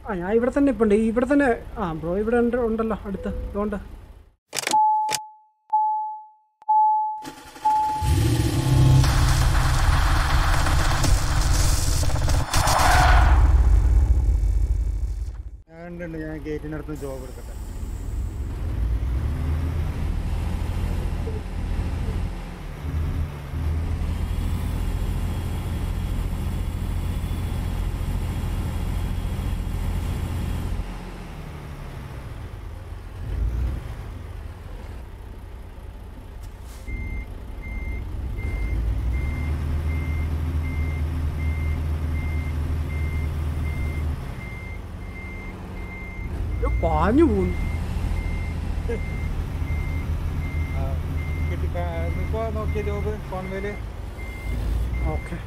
ആ ഞാൻ ഇവിടെ തന്നെ ഇപ്പം ഉണ്ട് ഇവിടെ തന്നെ ആ ബ്രോ ഇവിടെ ഉണ്ട് ഉണ്ടല്ലോ അടുത്ത് അതുകൊണ്ട് ഞാൻ ഉണ്ട് ഉണ്ട്. ഞാൻ ഗേറ്റിനടുത്ത് ജോബ് എടുക്കട്ടെ ഇത് പാഞ്ഞു പോകുന്നു ആ, കിട്ടി ഇപ്പോ നോക്കിയ ജോബ് കോൺവേല് ഓക്കെ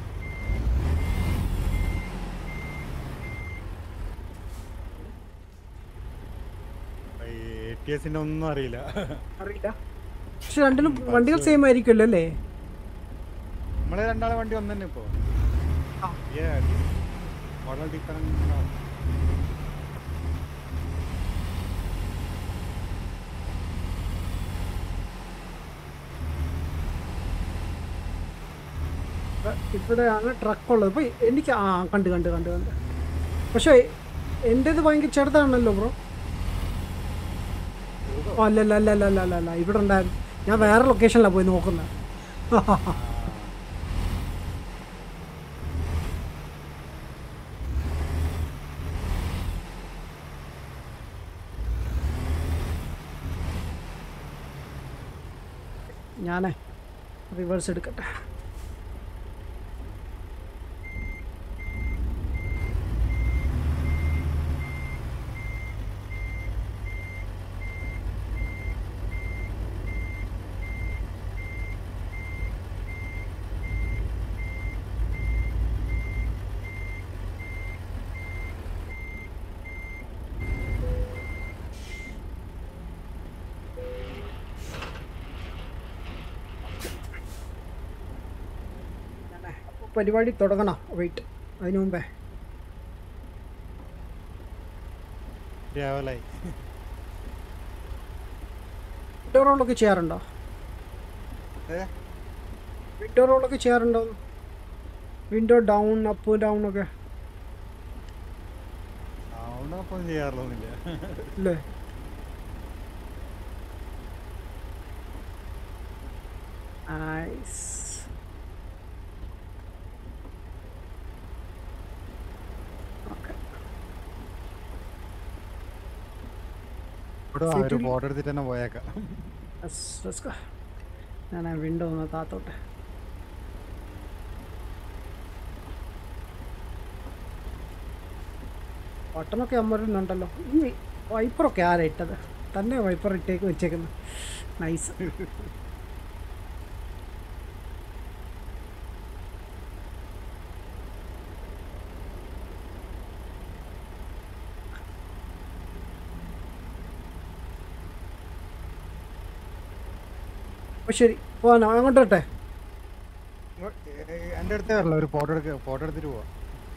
എ ടി എസിന്റെ ഒന്നും അറിയില്ല അറിയില്ല പക്ഷെ രണ്ടിലും വണ്ടികൾ സെയിം ആയിരിക്കുമല്ലോ അല്ലേ നമ്മളെ രണ്ടാളെ വണ്ടി ഒന്ന് തന്നെ ഇപ്പോ ആ. മോഡൽ ഡിഫറൻറ്റ് ഇപ്പ- ഇവിടെയാണ് ട്രക്ക് ഉള്ളത് ഇപ്പൊ എനിക്ക് ആ കണ്ട് കണ്ട് കണ്ട് കണ്ട് പക്ഷേ എൻ്റേത് ഭയങ്കര ചെറുതാണല്ലോ ബ്രോ ഓ അല്ല അല്ല അല്ല അല്ല അല്ല അല്ല അല്ല ഇവിടെ ഉണ്ടായിരുന്നു ഞാൻ വേറെ ലൊക്കേഷനിലാണ് പോയി നോക്കുന്നത് ഞാനേ റിവേഴ്സ് എടുക്കട്ടെ ഞാനേ അപ്പോൾ പരിപാടി തുടങ്ങണം വെയിറ്റ് അതിനു മുമ്പേ രാവിലായി വിൻഡോ റോളൊക്കെ ചെയ്യാറുണ്ടോ ഏ വിൻഡോ റോളൊക്കെ ചെയ്യാറുണ്ടോ വിൻഡോ ഡൗൺ അപ്പ് ഡൗൺ ഒക്കെ അതുകൊണ്ടൊപ്പം ചെയ്യാറില്ലൊന്നുമില്ല അല്ലേ നൈസ് ഓക്കെ ഇവിടെ ആ ഒരു ഫോട്ടോ എടുത്തിട്ട് തന്നെ പോയേക്കാം ഞാൻ ആ വിൻഡോ ഒന്ന് താത്തോട്ടെ ബട്ടണൊക്കെ അമ്മരുന്നുണ്ടല്ലോ ഈ വൈപ്പറൊക്കെ ആരാ ഇട്ടത് തന്നെ വൈപ്പർ ഇട്ടേക്ക് വെച്ചേക്കുന്നത് നൈസ് അപ്പോൾ ശരി പോവാനോ അങ്ങോട്ട് വരട്ടെ എൻ്റെ അടുത്തേ വരല്ലോ ഒരു ഫോട്ടോ എടുക്ക ഫോട്ടോ എടുത്തിട്ട് പോവാം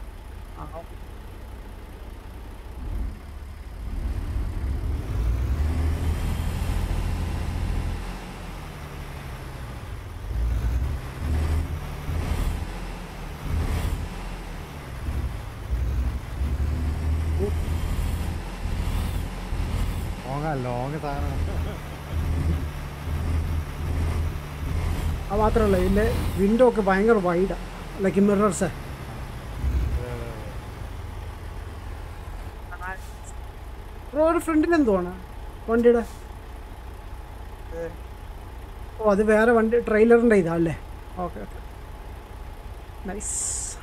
ലോങ്ങ ലോങ് സാധനം അത് മാത്രമല്ല ഇതിൻ്റെ വിൻഡോ ഒക്കെ ഭയങ്കര വൈഡാണ് ലൈക്ക് മിറർസ് ഒരു ഫ്രണ്ടിൽ എന്തുവാണ് വണ്ടിയുടെ ഓ അത് വേറെ വണ്ടി ട്രെയിലറിൻ്റെ ഇതാ അല്ലേ ഓക്കെ ഓക്കെ നൈസ്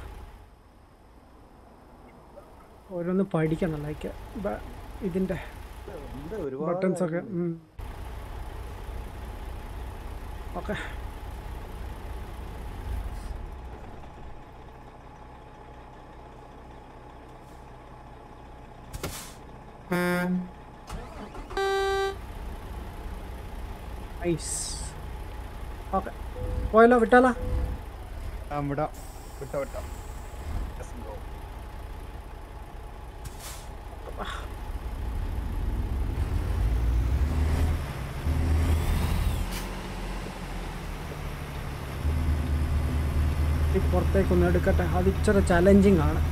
ഓരോന്ന് പഠിക്കണം ലൈക്ക് ഇതിൻ്റെ ബട്ടൺസ് ഒക്കെ ഓക്കെ നൈസ് ഓക്കെ പോയല്ലോ വിട്ടാലോ ആ വിടാം വിട്ടോ വിട്ടോ പുറത്തേക്കൊന്ന് എടുക്കട്ടെ അത് ഇച്ചിരി ചലഞ്ചിങ് ആണ്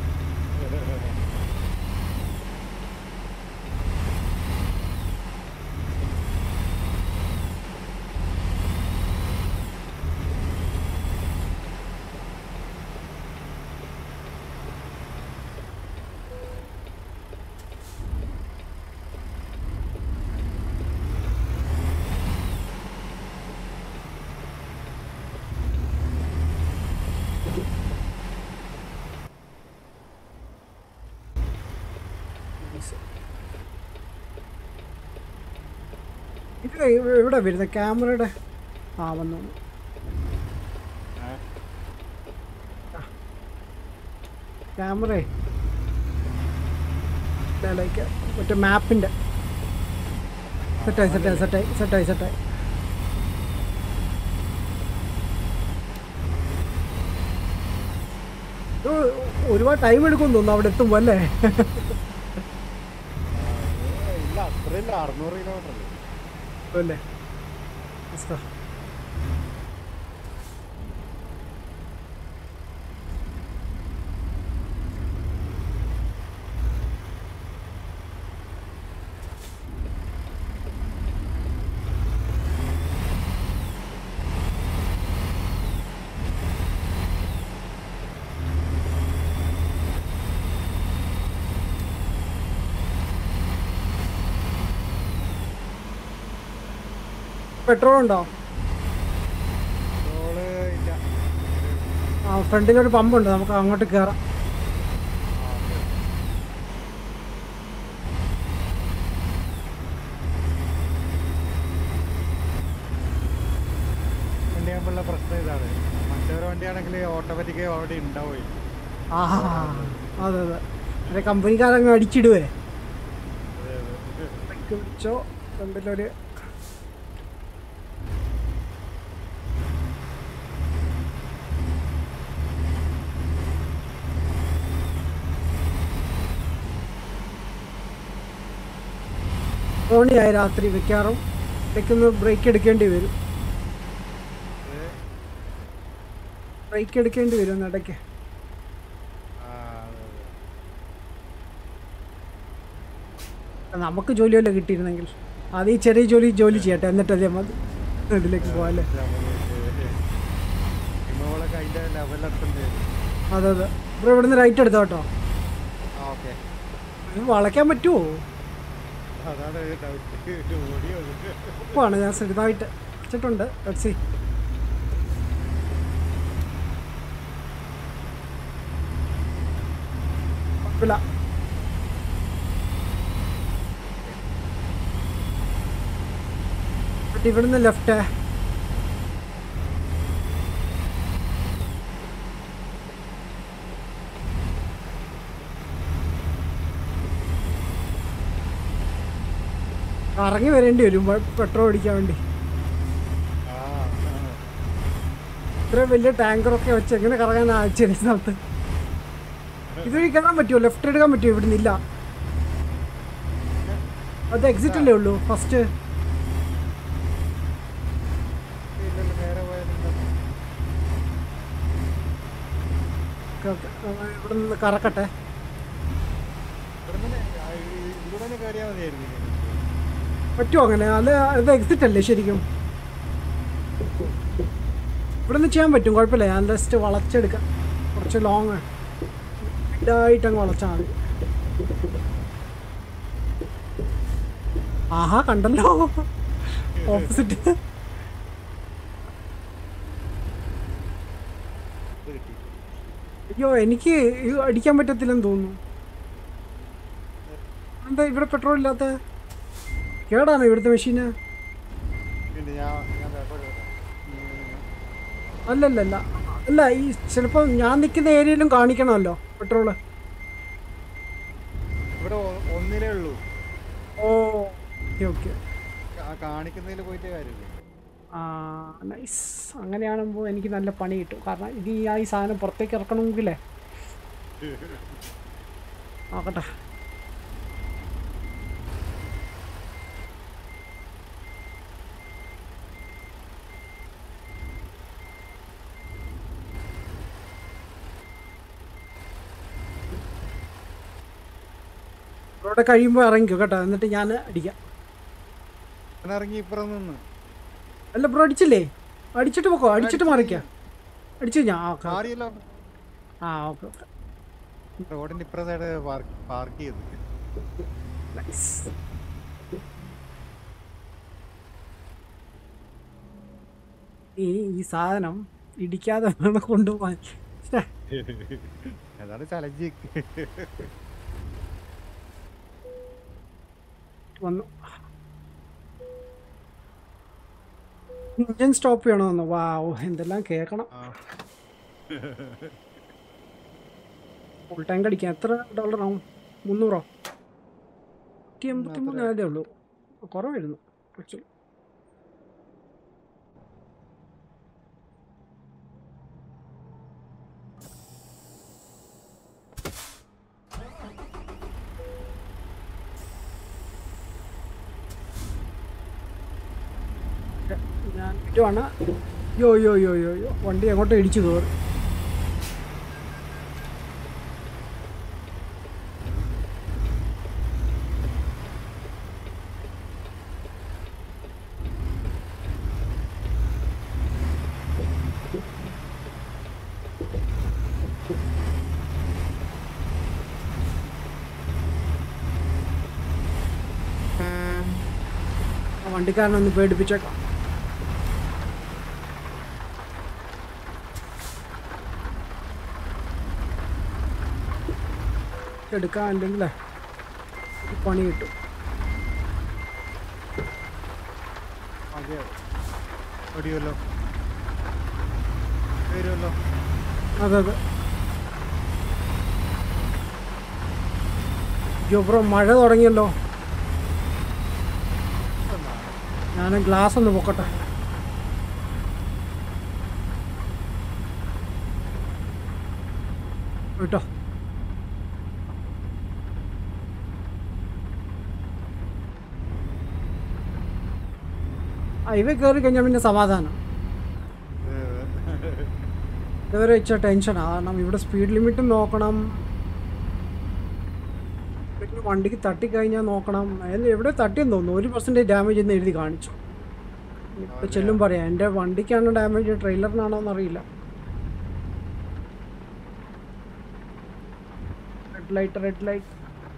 ഇത് എവിടെ വരുന്നത് ക്യാമറയുടെ ആ വന്നു വന്നു. ക്യാമറ ലൈക്ക് മറ്റേ മാപ്പിൻ്റെ സെറ്റായി സെറ്റായി സെറ്റായി സെറ്റായി സെറ്റായി ഇത് ഒരുപാട് ടൈം എടുക്കും തോന്നുന്നു അവിടെ എത്തുമ്പോൾ അല്ലേ ഇല്ല അത്രയില്ല അറുന്നൂറ് കിലോമീറ്റർ അല്ലേ അല്ലേ അവസ്ഥ. പെട്രോൾ ഉണ്ടോ പെട്രോള് ഇല്ല ആ ഫ്രണ്ടിലൊരു പമ്പുണ്ട് നമുക്ക് അങ്ങോട്ട് കയറാം വണ്ടിയാകുമ്പോഴുള്ള പ്രശ്നം ഇതാണ് മറ്റൊരു വണ്ടിയാണെങ്കിൽ ഓട്ടോമാറ്റിക് അവിടെ ഉണ്ടാവുകയും ആ അതെ അതെ അതെ കമ്പനിക്കാരങ്ങ് അടിച്ചിടുവേ അതെ അതെ ബ്രേക്ക് പിടിച്ചോ ഫ്രണ്ടിലൊരു ഓണിയായി രാത്രി വെക്കാറും ഇടയ്ക്കൊന്ന് ബ്രേക്ക് എടുക്കേണ്ടി വരും ബ്രേക്ക് എടുക്കേണ്ടി വരും ഒന്ന് ഇടയ്ക്ക് ആ അതെ അതെ നമുക്ക് ജോലിയല്ലേ കിട്ടിയിരുന്നെങ്കിൽ അത് ഈ ചെറിയ ജോലി ജോലി ചെയ്യട്ടെ എന്നിട്ടല്ലേ മതി ഇതിലേക്ക് പോകാല്ലേ ഇമ്മോളൊക്കെ അതിൻ്റെ ലെവലെത്തേണ്ടി വരും അതെ അതെ ഇവിടെ ഇവിടുന്ന് റൈറ്റ് എടുത്തോ കേട്ടോ ആ ഓക്കെ ഇത് വളയ്ക്കാൻ പറ്റുമോ അതാണ് ഡൗട്ട് ഓടിയോ ഉപ്പാണ് ഞാൻ ചെറുതായിട്ട് വെച്ചിട്ടുണ്ട് ലെറ്റ്സ് സീ കുഴപ്പമില്ല എന്നിട്ട് ഇവിടുന്ന് ലെഫ്റ്റ് കറങ്ങി വരേണ്ടി വരും പെട്രോൾ അടിക്കാൻ വേണ്ടി ആ ഇത്രയും വലിയ ടാങ്കറൊക്കെ വെച്ച് എങ്ങനെ കറങ്ങാൻ ചെറിയ സ്ഥലത്ത് ഇതുവഴി കയറാൻ പറ്റുമോ ലെഫ്റ്റ് എടുക്കാൻ പറ്റുമോ ഇവിടുന്ന് ഇല്ല അത് എക്സിറ്റ് അല്ലേ ഉള്ളൂ ഫസ്റ്റ് ഇല്ലല്ലോ നേരെ പോയാലും ഇവിടെ നിന്ന് കറക്കട്ടെ ഇവിടെ തന്നെ ഇവിടെ തന്നെ കയറിയാൽ മതിയായിരുന്നു പറ്റുമോ അങ്ങനെ അല്ല ഇത് എക്സിറ്റ് അല്ലേ ശരിക്കും ഇവിടെ നിന്ന് ചെയ്യാൻ പറ്റും കുഴപ്പമില്ല ഞാൻ ജസ്റ്റ് വളച്ചെടുക്കാം കുറച്ച് ലോങ് ഇതായിട്ട് അങ്ങ് വളച്ചാൽ മതി ആഹാ കണ്ടല്ലോ ഓപ്പോസിറ്റ് ഇത് കിട്ടി അയ്യോ എനിക്ക് ഇത് അടിക്കാൻ പറ്റത്തില്ലെന്ന് തോന്നുന്നു എന്താ ഇവിടെ പെട്രോൾ ഇല്ലാത്ത കേടാണ് ഇവിടുത്തെ മെഷീന് പിന്നെ ഞാൻ ഞാൻ പേപ്പർ അല്ലല്ലല്ല അല്ല ഈ ചിലപ്പോൾ ഞാൻ നിൽക്കുന്ന ഏരിയയിലും കാണിക്കണമല്ലോ പെട്രോള് ഇവിടെ ഒ- ഒന്നിലേ ഉള്ളൂ ഓ ഓക്കെ ഓക്കെ കാ- കാണിക്കുന്നതിൽ പോയിട്ട് കാര്യമില്ല ആ നൈസ് അങ്ങനെയാകുമ്പോൾ എനിക്ക് നല്ല പണി കിട്ടും കാരണം ഇത് ഈ ആ ഈ സാധനം പുറത്തേക്ക് ഇറക്കണമെങ്കിലേ നോക്കട്ടെ ഇവിടെ കഴിയുമ്പോൾ ഇറങ്ങിക്കോ കേട്ടോ എന്നിട്ട് ഞാൻ അടിക്കാം ഞാൻ ഇറങ്ങി ഇപ്പുറം നിന്ന് അല്ല ബ്രോ അടിച്ചില്ലേ അടിച്ചിട്ട് പോക്കോ അടിച്ചിട്ട് മാറിക്കാം അടിച്ചു ഞാൻ ആ ഓക്കെ മാറിയല്ലോ ആ ഓക്കെ ഓക്കെ റോഡിന്റെ ഇപ്പുറ സൈഡ് പാർക്ക് ചെയ്ത് നൈസ് ഈ ഈ സാധനം ഇടിക്കാതെ വേണം കൊണ്ടുപോകാൻ ശ്ശെ, അതാണ് ചലഞ്ച് വന്നു ഇഞ്ചൻ സ്റ്റോപ്പ് ചെയ്യണമെന്ന് വാവ് എന്തെല്ലാം കേൾക്കണം ഫുൾ ടാങ്ക് അടിക്കാൻ എത്ര ഡോളർ ആവും മുന്നൂറോ നൂറ്റി എൺപത്തി മൂന്ന് ആയതേ ഉള്ളൂ കുറവായിരുന്നു ആക്ച്വലി ഞാൻ ഇടുവാണ് യോ യോ യോ യോ യോ വണ്ടി അങ്ങോട്ട് ഇടിച്ചു കയറി ആ വണ്ടിക്കാരനൊന്ന് പേടിപ്പിച്ചേക്കാം എടുക്കാൻ ഉണ്ടെങ്കിലേ ഒരു പണി കിട്ടും അതെ ഒടിയുമല്ലോ വരുമല്ലോ അതെ അതെ അയ്യോ ബ്രോ മഴ തുടങ്ങിയല്ലോ ഞാൻ ഗ്ലാസ് ഒന്ന് പൊക്കട്ടെ കേട്ടോ ഹൈവേ കയറി കഴിഞ്ഞാൽ പിന്നെ സമാധാനം ഇതുവരെ വെച്ച ടെൻഷനാണ് കാരണം ഇവിടെ സ്പീഡ് ലിമിറ്റും നോക്കണം പിന്നെ വണ്ടിക്ക് തട്ടിക്കഴിഞ്ഞാൽ നോക്കണം അതിന് എവിടെ തട്ടിയെന്ന് തോന്നുന്നു ഒരു പെർസെൻറ്റേജ് ഡാമേജ് എന്ന് എഴുതി കാണിച്ചു ഇപ്പോൾ ചെല്ലും പറയാം എൻ്റെ വണ്ടിക്കാണ് ഡാമേജ് ട്രെയിലറിനാണോ എന്നറിയില്ല റെഡ് ലൈറ്റ് റെഡ് ലൈറ്റ്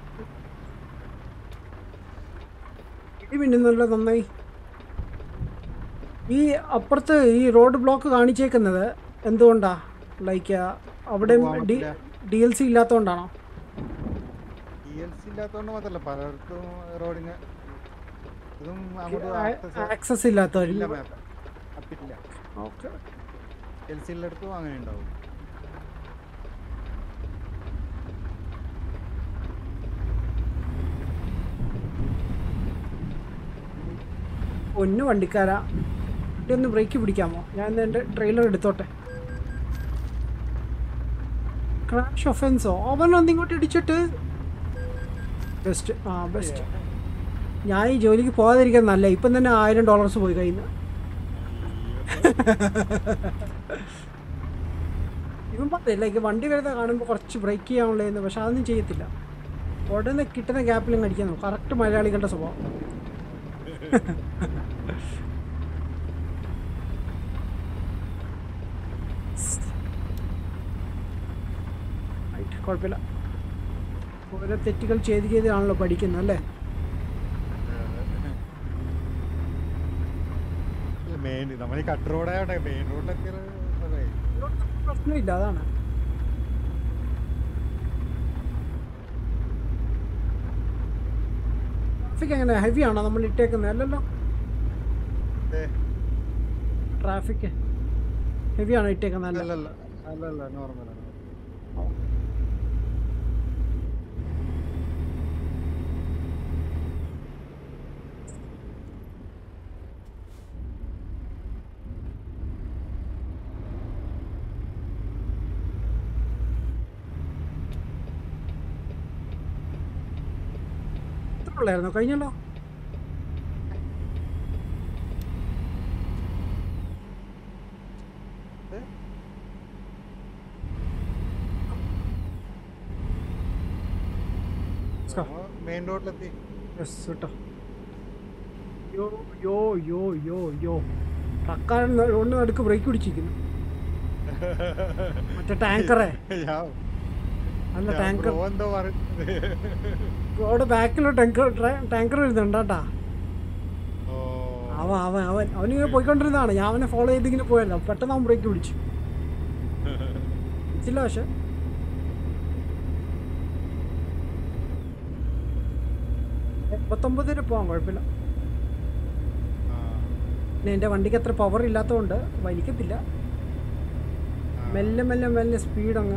ഇടി മിന്നുന്നല്ലോ നന്നായി ഈ അപ്പുറത്ത് ഈ റോഡ് ബ്ലോക്ക് കാണിച്ചേക്കുന്നത് എന്തുകൊണ്ടാ ലൈക്ക് അവിടെ പോവാൻ ഡി പറ്റില്ല. ഡി എൽ സി ഇല്ലാത്തതുകൊണ്ടാണോ ഇ എൽ സി ഇല്ലാത്തതുകൊണ്ട് മാത്രമല്ല പലയിടത്തും റോഡിന് ഇതും അങ്ങോട്ട് ആക്സസ് ഇല്ലാത്തവരില്ല ഇല്ല മാപ്പ് അപ്പില്ല ഓക്കെ എൽ സി ഉള്ളിടത്തും അങ്ങനെ ഉണ്ടാവും ഒന്ന് വണ്ടിക്കാരാ വണ്ടി ഒന്ന് ബ്രേക്ക് പിടിക്കാമോ ഞാൻ എൻ്റെ ട്രെയിലർ എടുത്തോട്ടെ ക്രാഷ് ഒഫൻസോ അവൻ ഒന്ന് ഇങ്ങോട്ട് ഇടിച്ചിട്ട് ബെസ്റ്റ് ആ ബെസ്റ്റ് ഞാൻ ഈ ജോലിക്ക് പോകാതിരിക്കാൻ നല്ല ഇപ്പം തന്നെ ആയിരം ഡോളേഴ്സ് പോയി കയ്യിൽ നിന്ന് ഇവൻ പറഞ്ഞില്ല ലൈക്ക് വണ്ടി വരുന്ന കാണുമ്പോൾ കുറച്ച് ബ്രേക്ക് ചെയ്യാനുള്ളതെന്ന് പക്ഷെ അതൊന്നും ചെയ്യത്തില്ല ഉടനെ കിട്ടുന്ന ഗ്യാപ്പിലും കടിക്കുന്നു കറക്റ്റ് മലയാളികളുടെ സ്വഭാവം Right, കുഴപ്പമില്ല ഓരോ തെറ്റുകൾ ചെയ്ത് ചെയ്താണല്ലോ പഠിക്കുന്നത് അല്ലേ മെയിൻ നമ്മൾ ഈ കട്ട് റോഡായോട്ടെ മെയിൻ റോഡിലൊക്കെ അതെ പ്രശ്നമില്ല അതാണ് ട്രാഫിക് എങ്ങനെ ഹെവി ആണോ നമ്മൾ ഇട്ടേക്കുന്നത് അല്ലല്ലോ ട്രാഫിക് ഹെവി ആണോ ഇട്ടേക്കുന്നത് അല്ല അല്ലല്ല അല്ലല്ല നോർമലാണ് എത്ര ഉള്ളായിരുന്നോ കഴിഞ്ഞല്ലോ Let's go. നമ്മ മെയിൻ റോഡിലെത്തി യെസ് കേട്ടോ യോ യോ യോ യോ യോ ട്രക്കാരൻ ഒന്ന് അടുക്ക് ബ്രേക്ക് പിടിച്ചിരിക്കുന്നു മറ്റേ ടാങ്കറേ ഞാൻ അല്ല ഞാൻ ടാങ്കർ ബ്രോ എന്തോ പറയുന്നത് അവിടെ ബാക്കിലോ ടാങ്കർ ടാങ്കർ വരുന്നുണ്ട് കേട്ടാ ഓ അവൻ അവൻ അവൻ അവനിങ്ങനെ പോയിക്കൊണ്ടിരുന്നതാണ് ഞാൻ അവനെ ഫോളോ ചെയ്തിങ്ങനെ പോയല്ലോ പെട്ടെന്ന് അവൻ ബ്രേക്ക് പിടിച്ചു ഇല്ല പക്ഷെ എൺപത്തൊമ്പതിന് പോവാം കുഴപ്പമില്ല ആ, പിന്നെ എൻ്റെ വണ്ടിക്ക് അത്ര പവർ ഇല്ലാത്തതുകൊണ്ട് വലിക്കത്തില്ല ആ. മെല്ലെ മെല്ലെ മെല്ലെ സ്പീഡ് അങ്ങ്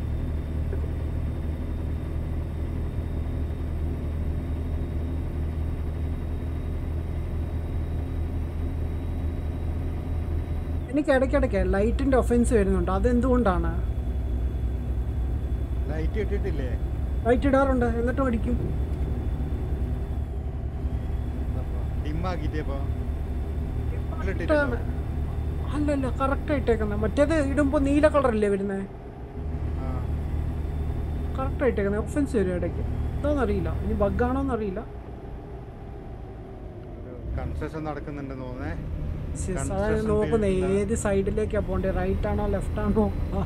എനിക്ക് ഇടയ്ക്കിടയ്ക്ക് ലൈറ്റിൻ്റെ ഒഫൻസ് വരുന്നുണ്ട് അതെന്തുകൊണ്ടാണ് ലൈറ്റ് ഇട്ടിട്ടില്ലേ ലൈറ്റ് ഇടാറുണ്ട് എന്നിട്ടും അടിക്കും ഡിമ്മാക്കിട്ടേപ്പോ ഇട്ടാണ്. അല്ലല്ല കറക്റ്റ് ആയിട്ടേക്കുന്നത് മറ്റേത് ഇടുമ്പോൾ നീല കളറല്ലേ വരുന്നത് കറക്റ്റ് ആയിട്ടേക്കുന്നത് ഒഫൻസ് വരും ഇടയ്ക്ക് എന്താണെന്നറിയില്ല ഇനി ബഗ്ഗാണോന്ന് അറിയില്ല കൺസ്ട്രക്ഷൻ നടക്കുന്നുണ്ടെന്ന് തോന്നേ Yes, Concession അതാണ് നോക്കുന്നത് field ലാ. ഏത് സൈഡിലേക്കാ പോണ്ടേ റൈറ്റ് ആണോ ലെഫ്റ്റ് ആണോ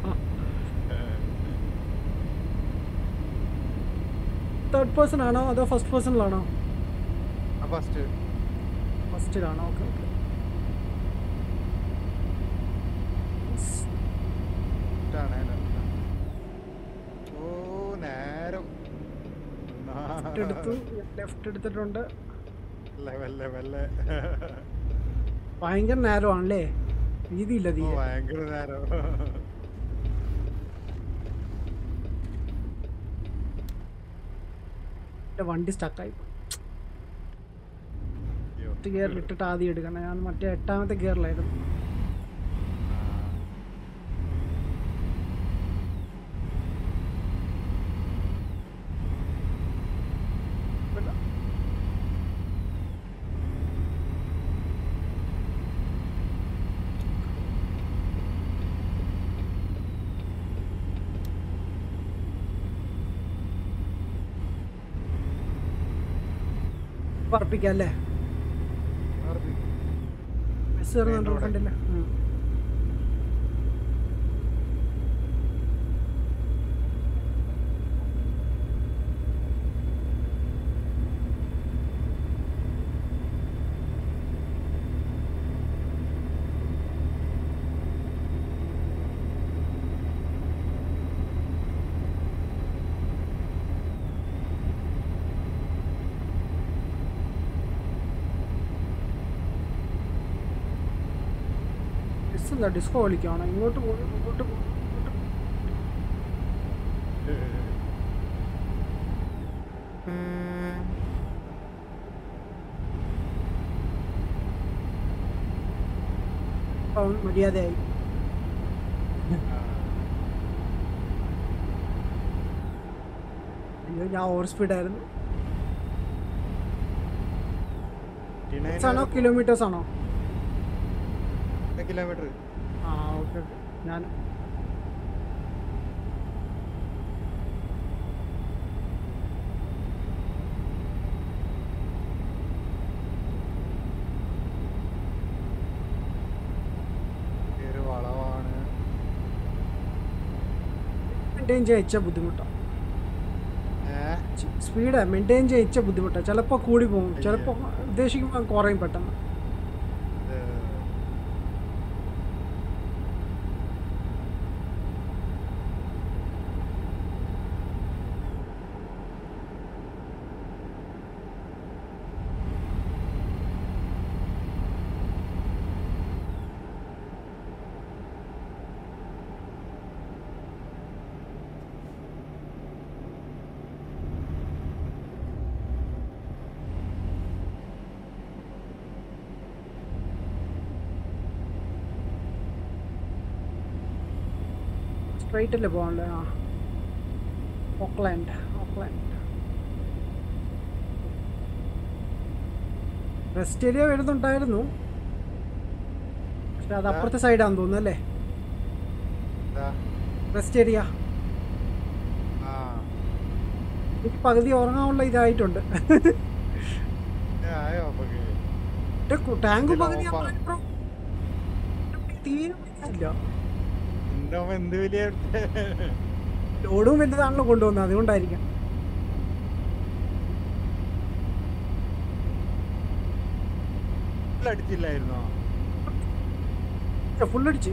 തേർഡ് പേഴ്സൺ ആണോ അതോ ഫസ്റ്റ് പേഴ്സണിലാണോ ഫസ്റ്റ് ഫസ്റ്റിലാണോ ഓക്കെ ഓക്കെ ആണ് ഓ നേരം ലെഫ്റ്റ് എടുത്തു ലെഫ്റ്റ് എടുത്തിട്ടുണ്ട് ലെവൽ ലെവല് ഭയങ്കര നേരം ആണല്ലേ വീതിയില്ല ഓ തീരെ ഭയങ്കര നേരം എൻ്റെ വണ്ടി സ്റ്റക്കായി അയ്യോ. എട്ട് ഗിയറിൽ ഇട്ടിട്ട് ആദ്യം എടുക്കണം ഞാൻ മറ്റേ എട്ടാമത്തെ ഗിയറിലായിരുന്നു ആ. പറപ്പിക്കാം അല്ലേ മാറി. ബസ് കയറുന്നുണ്ടോ road. കണ്ടില്ല ഉം. ബസ് എന്താ ഡിസ്കോ കളിക്കുകയാണോ ഇങ്ങോട്ട് പോകുന്നു ഇങ്ങോട്ട് പോകുന്നു ഇങ്ങോട്ട് പോകുന്നു. അവൻ മര്യാദയായി ആ. അയ്യോ ഞാൻ ഓവർ സ്പീഡായിരുന്നു T9 ആണോ കിലോമീറ്റേഴ്സ് ആണോ കിലോമീറ്റർ ആ ഓക്കെ ഓക്കെ ഞാൻ ഒരു വളവാണ് മെയിൻറ്റെയിൻ ചെയ്യിച്ച ബുദ്ധിമുട്ടാണ് ഏ സ്പീഡ് മെയിൻറ്റെയിൻ ചെയ്യിച്ച ബുദ്ധിമുട്ടാണ് ചിലപ്പോൾ കൂടി പോകും ചിലപ്പോൾ ഉദ്ദേശിക്കുമ്പോൾ കുറയും പെട്ടെന്ന് ഏ. സ്ട്രൈറ്റ് അല്ലേ പോകാനല്ലേ ആ ഓക്ലാൻഡ് ഓക്ലാൻഡ് റെസ്റ്റ് ഏരിയ വരുന്നുണ്ടായിരുന്നു പക്ഷെ അത് അപ്പുറത്തെ സൈഡാന്ന് തോന്നുന്നു അല്ലേ ഇതാ. റെസ്റ്റ് ഏരിയ ആ എനിക്ക് പകുതി ഉറങ്ങാനുള്ള ഇതായിട്ടുണ്ട് ഏ, ആയോ അപ്പൊക്ക് ടാങ്ക് ഇതിലോ പകുതി പ- ആവാൻ ബ്രോ. തീരെ ഇല്ല എന്റെ അമ്മ എന്ത് വലിയ ലോഡും വലുതാണല്ലോ കൊണ്ടുവന്നത് അതുകൊണ്ടായിരിക്കാം അടിച്ചില്ലായിരുന്നോ ഫുള്ളടിച്ച്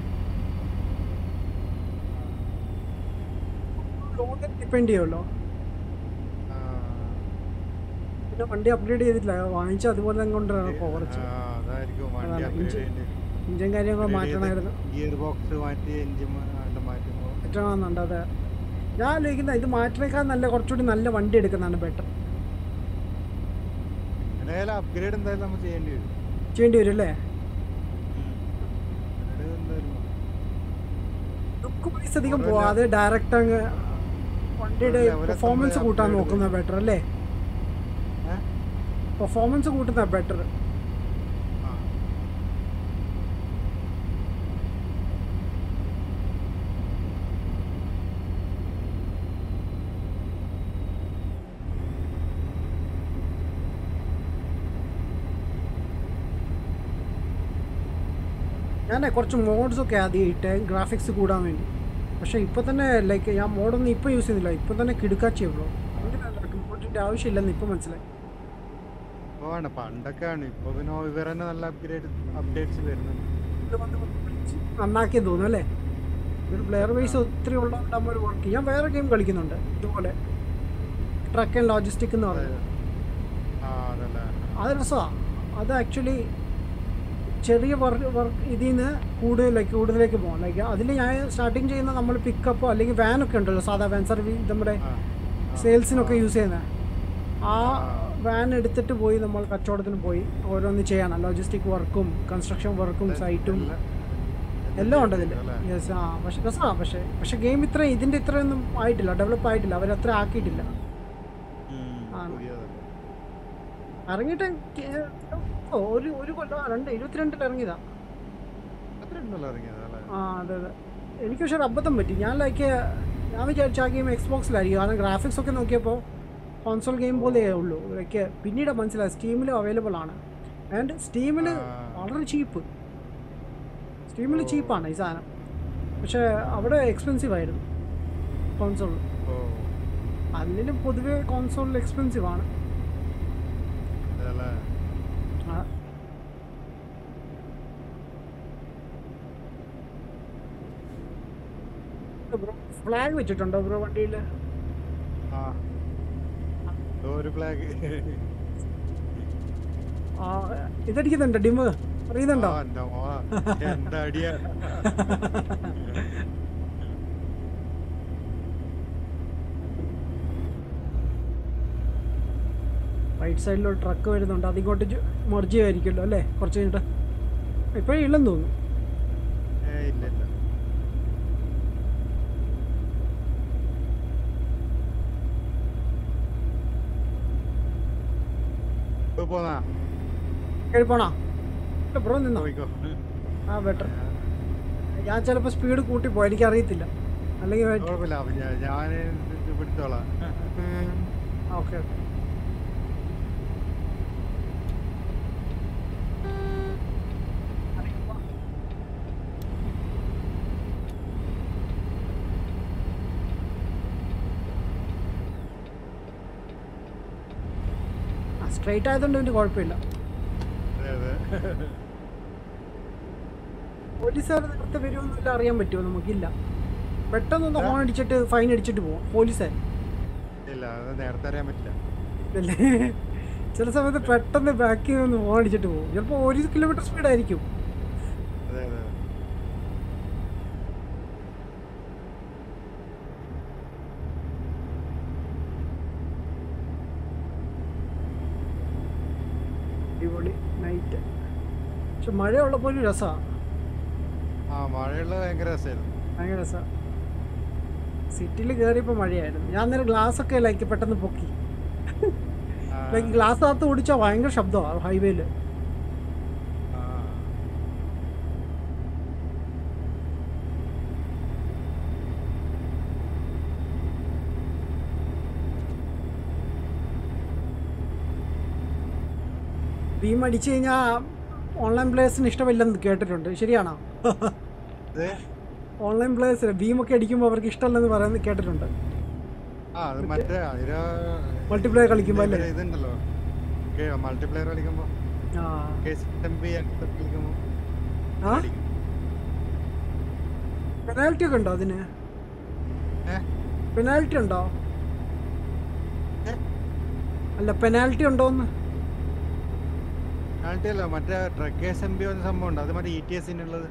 ലോഡ് ഡിപ്പെൻഡ് ചെയ്യുമല്ലോ ആ, പിന്നെ വണ്ടി അപ്ഗ്രേഡ് ചെയ്തിട്ടില്ല വാങ്ങിച്ച അതുപോലെ തന്നെ കൊണ്ടാണ് കുറച്ച് ആ, അതായിരിക്കും വണ്ടി അതാണ് upgrade ഇഞ്ചി- ചെയ്യേണ്ടി വരും. ഇഞ്ചൻ കാര്യങ്ങൾ upgrade മാറ്റണമായിരുന്നു ചെയ്ത് ഗിയർ ബോക്സ് മാറ്റി എഞ്ചിൻ എല്ലാം മാറ്റുമ്പോ മാറ്റണമെന്നുണ്ട് അതെ ഞാൻ ആലോചിക്കുന്ന ഇത് മാറ്റിനേക്കാൾ നല്ല കുറച്ചുകൂടി നല്ല വണ്ടി എടുക്കുന്നതാണ് ബെറ്റർ എന്തായാലും അപ്ഗ്രേഡ് എന്തായാലും നമ്മൾ ചെയ്യേണ്ടി വരും ചെയ്യേണ്ടി വരും അല്ലേ upgrade എന്തായാലും വേണം. ലുക്ക് വൈസ് അധികം പോവാതെ ഡയറക്റ്റ് അങ്ങ് വണ്ടിയുടെ ഒരു level പെർഫോമൻസ് എത്തുമ്പോ കൂട്ടാൻ upgrade നോക്കുന്ന ബെറ്റർ അല്ലേ ഏ? പെർഫോമൻസ് കൂട്ടുന്ന ബെറ്റർ ആ. ഞാൻ കുറച്ച് മോഡ്സ് ഒക്കെ ആദ്യം ഇട്ട് ഗ്രാഫിക്സ് കൂടാൻ വേണ്ടി പക്ഷേ ഇപ്പോൾ തന്നെ ലൈക്ക് ഞാൻ മോഡൊന്നും ഇപ്പോൾ യൂസ് ചെയ്യുന്നില്ല ഇപ്പോൾ തന്നെ കിടുക്കാച്ചിയുള്ളൂ റിപ്പോർട്ടിൻ്റെ ആവശ്യമില്ലെന്ന് ഇപ്പോൾ മനസ്സിലായി ഇപ്പൊ വേണ്ട പണ്ടൊക്കെ ആണ് ഇപ്പൊ പിന്നെ ഇവർ തന്നെ നല്ല അപ്ഗ്രേഡ് അപ്ഡേറ്റ്സ് വരുന്നുണ്ട് ഇത് വന്ന് വിളിച്ച് നന്നാക്കിയെന്ന് തോന്നുന്നു അല്ലേ ഒരു പ്ലെയർ വൈസ് ഒത്തിരി ഉള്ളതുകൊണ്ട് നമ്മൾ വർക്ക് ഞാൻ വേറെ ഗെയിം കളിക്കുന്നുണ്ട് ഇതുപോലെ ട്രക്ക് ആൻഡ് ലോജിസ്റ്റിക് എന്ന് പറയുന്നത് ആ അതല്ലേ അത് രസമാണ് അത് ആക്ച്വലി ചെറിയ വർക്ക് വർക്ക് ഇതിൽ നിന്ന് കൂടുതലേക്ക് കൂടുതലേക്ക് പോകാം ലൈക്ക് അതിൽ ഞാൻ സ്റ്റാർട്ടിങ് ചെയ്യുന്ന നമ്മൾ പിക്കപ്പോ അല്ലെങ്കിൽ വാനൊക്കെ ഉണ്ടല്ലോ സാധാ വാൻ സർവീസ് നമ്മുടെ ആ സെയിൽസിനൊക്കെ യൂസ് ചെയ്യുന്നത് ആ വാൻ എടുത്തിട്ട് പോയി നമ്മൾ കച്ചവടത്തിന് പോയി ഓരോന്ന് ചെയ്യണം ലോജിസ്റ്റിക് വർക്കും കൺസ്ട്രക്ഷൻ വർക്കും സൈറ്റും എല്ലാം ഉണ്ട് അതിൽ അല്ലേ? യെസ് ആ പക്ഷെ രസമാണ് പക്ഷേ പക്ഷേ ഗെയിം ഇത്ര ഇതിൻ്റെ ഇത്രയൊന്നും ആയിട്ടില്ല ഡെവലപ്പ് ആയിട്ടില്ല അവരത്ര ആക്കിയിട്ടില്ല ഉം, ആണ്. പുതിയതല്ലേ. ഇറങ്ങിയിട്ട് കേ- ഓ, ഒരു ഒരു കൊല്ലം ആ, രണ്ട് ഇരുപത്തിരണ്ടിൽ ഇറങ്ങിയതാ അത്ര ഉണ്ടല്ലോ ഇറങ്ങിയത് അല്ലേ ആ അതെ അതെ എനിക്ക് പക്ഷേ ഒരു അബദ്ധം പറ്റി ഞാൻ ലൈക്ക് ഞാൻ വിചാരിച്ച ആ ഗെയിം എക്സ്ബോക്സിലായിരിക്കും കാരണം ഗ്രാഫിക്സ് ഒക്കെ നോക്കിയപ്പോൾ കോൺസോൾ ഗെയിം പോലെയേ ഉള്ളൂ ലൈക്ക് പിന്നീട് മനസ്സിലായി സ്റ്റീമിലും അവൈലബിൾ ആണ് ആൻഡ് സ്റ്റീമിൽ ആ. വളരെ ചീപ്പ് സ്റ്റീമിൽ ചീപ്പാണ് ഈ സാധനം പക്ഷേ അവിടെ എക്സ്പെൻസീവ് ആയിരുന്നു കോൺസോൾ ഓ അതിലും പൊതുവേ കോൺസോളിൽ എക്സ്പെൻസീവ് ആണ് അതല്ലേ ആ. ബ്രോ ഫ്ലാഗ് വെച്ചിട്ടുണ്ടോ ബ്രോ വണ്ടിയിൽ ആ എന്തോ ഒരു ഫ്ലാഗ് ആ ഇതടിക്കുന്നുണ്ടോ ഡിമ്മ് അറിയുന്നുണ്ടോ എന്റെ മോള എന്താ അടിയാ റൈറ്റ് സൈഡിലൊരു ട്രക്ക് വരുന്നുണ്ട് അതിങ്ങോട്ട് മർജ് ചെയ്യുമായിരിക്കുമല്ലോ അല്ലേ കുറച്ച് കഴിഞ്ഞിട്ട് ഇപ്പോഴേ ഇല്ലെന്ന് തോന്നുന്നു ഏ ഇല്ല ഇല്ല ഇപ്പൊ പോന്നാ കയറി പോണോ ഇല്ല ബ്രോ നിന്നോ പോയിക്കോ ആ ബെറ്റർ ഞാൻ ചിലപ്പോൾ സ്പീഡ് കൂട്ടിപ്പോ എനിക്കറിയത്തില്ല അല്ലെങ്കിൽ കുഴപ്പമില്ല അപ്പൊ ഞാൻ ഞാൻ പിടിച്ചോളാം ഓക്കെ ഓക്കെ സ്ട്രൈറ്റ് ആയതുകൊണ്ട് പിന്നെ കുഴപ്പമില്ല അതെ അതെ പോലീസുകാർ നേരത്തെ വരുമെന്നില്ല അറിയാൻ പറ്റുമോ നമുക്കില്ല പെട്ടെന്നൊന്ന് ഹോൺ അടിച്ചിട്ട് ഫൈൻ അടിച്ചിട്ട് പോവാം പോലീസുകാർ ഇല്ല അത് നേരത്തെ അറിയാൻ പറ്റില്ല അല്ലേ ചില സമയത്ത് പെട്ടെന്ന് ബാക്കിൽ നിന്ന് ഹോൺ അടിച്ചിട്ട് പോകും ചിലപ്പോൾ ഒരു കിലോമീറ്റർ സ്പീഡായിരിക്കും അതെ അതെ അടിപൊളി നൈറ്റ് പക്ഷെ മഴ ഉള്ളപ്പോൾ ഒരു രസമാണ് ആ മഴയുള്ള ഭയങ്കര രസമായിരുന്നു ഭയങ്കര രസമാണ് സിറ്റിയിൽ കയറിയപ്പോൾ മഴയായിരുന്നു ഞാൻ നേരെ ഗ്ലാസ് ഒക്കെ ലൈക്ക് പെട്ടെന്ന് പൊക്കി ആ, ലൈക്ക് ഗ്ലാസ് അകത്ത് ഓടിച്ചാൽ ഭയങ്കര ശബ്ദമാണ് ഹൈവേയിൽ ആ. ഭീം അടിച്ചു കഴിഞ്ഞാൽ ഓൺലൈൻ പ്ലേയേഴ്സിന് ഇഷ്ടമില്ലെന്ന് കേട്ടിട്ടുണ്ട് ശരിയാണോ ഇത് ഓൺലൈൻ പ്ലേയേഴ്സിന് ഭീമൊക്കെ അടിക്കുമ്പോൾ അവർക്ക് ഇഷ്ടമല്ലെന്ന് പറയുന്നത് കേട്ടിട്ടുണ്ട് ആ അത് മറ്റേ അതിന് മൾട്ടിപ്ലെയർ കളിക്കുമ്പോൾ അല്ലേ ഇവര് ഇതുണ്ടല്ലോ മൾട്ടിപ്ലെയർ കളിക്കുമ്പോ ആ KCMB അങ്ങനത്തെ കളിക്കുമ്പോ ആ അടിക്കും. പെനാൽറ്റി ഒക്കെ ഉണ്ടോ അതിന് ഏ? പെനാൽറ്റി ഉണ്ടോ ഏ? അല്ല പെനാൽറ്റി ഉണ്ടോന്ന് penalty അല്ല മറ്റേ ട്രക്ക് എസ് എം ബി എന്ന സംഭവം ഉണ്ട് അത് മറ്റേ ഇ ടി എസിനുള്ളത്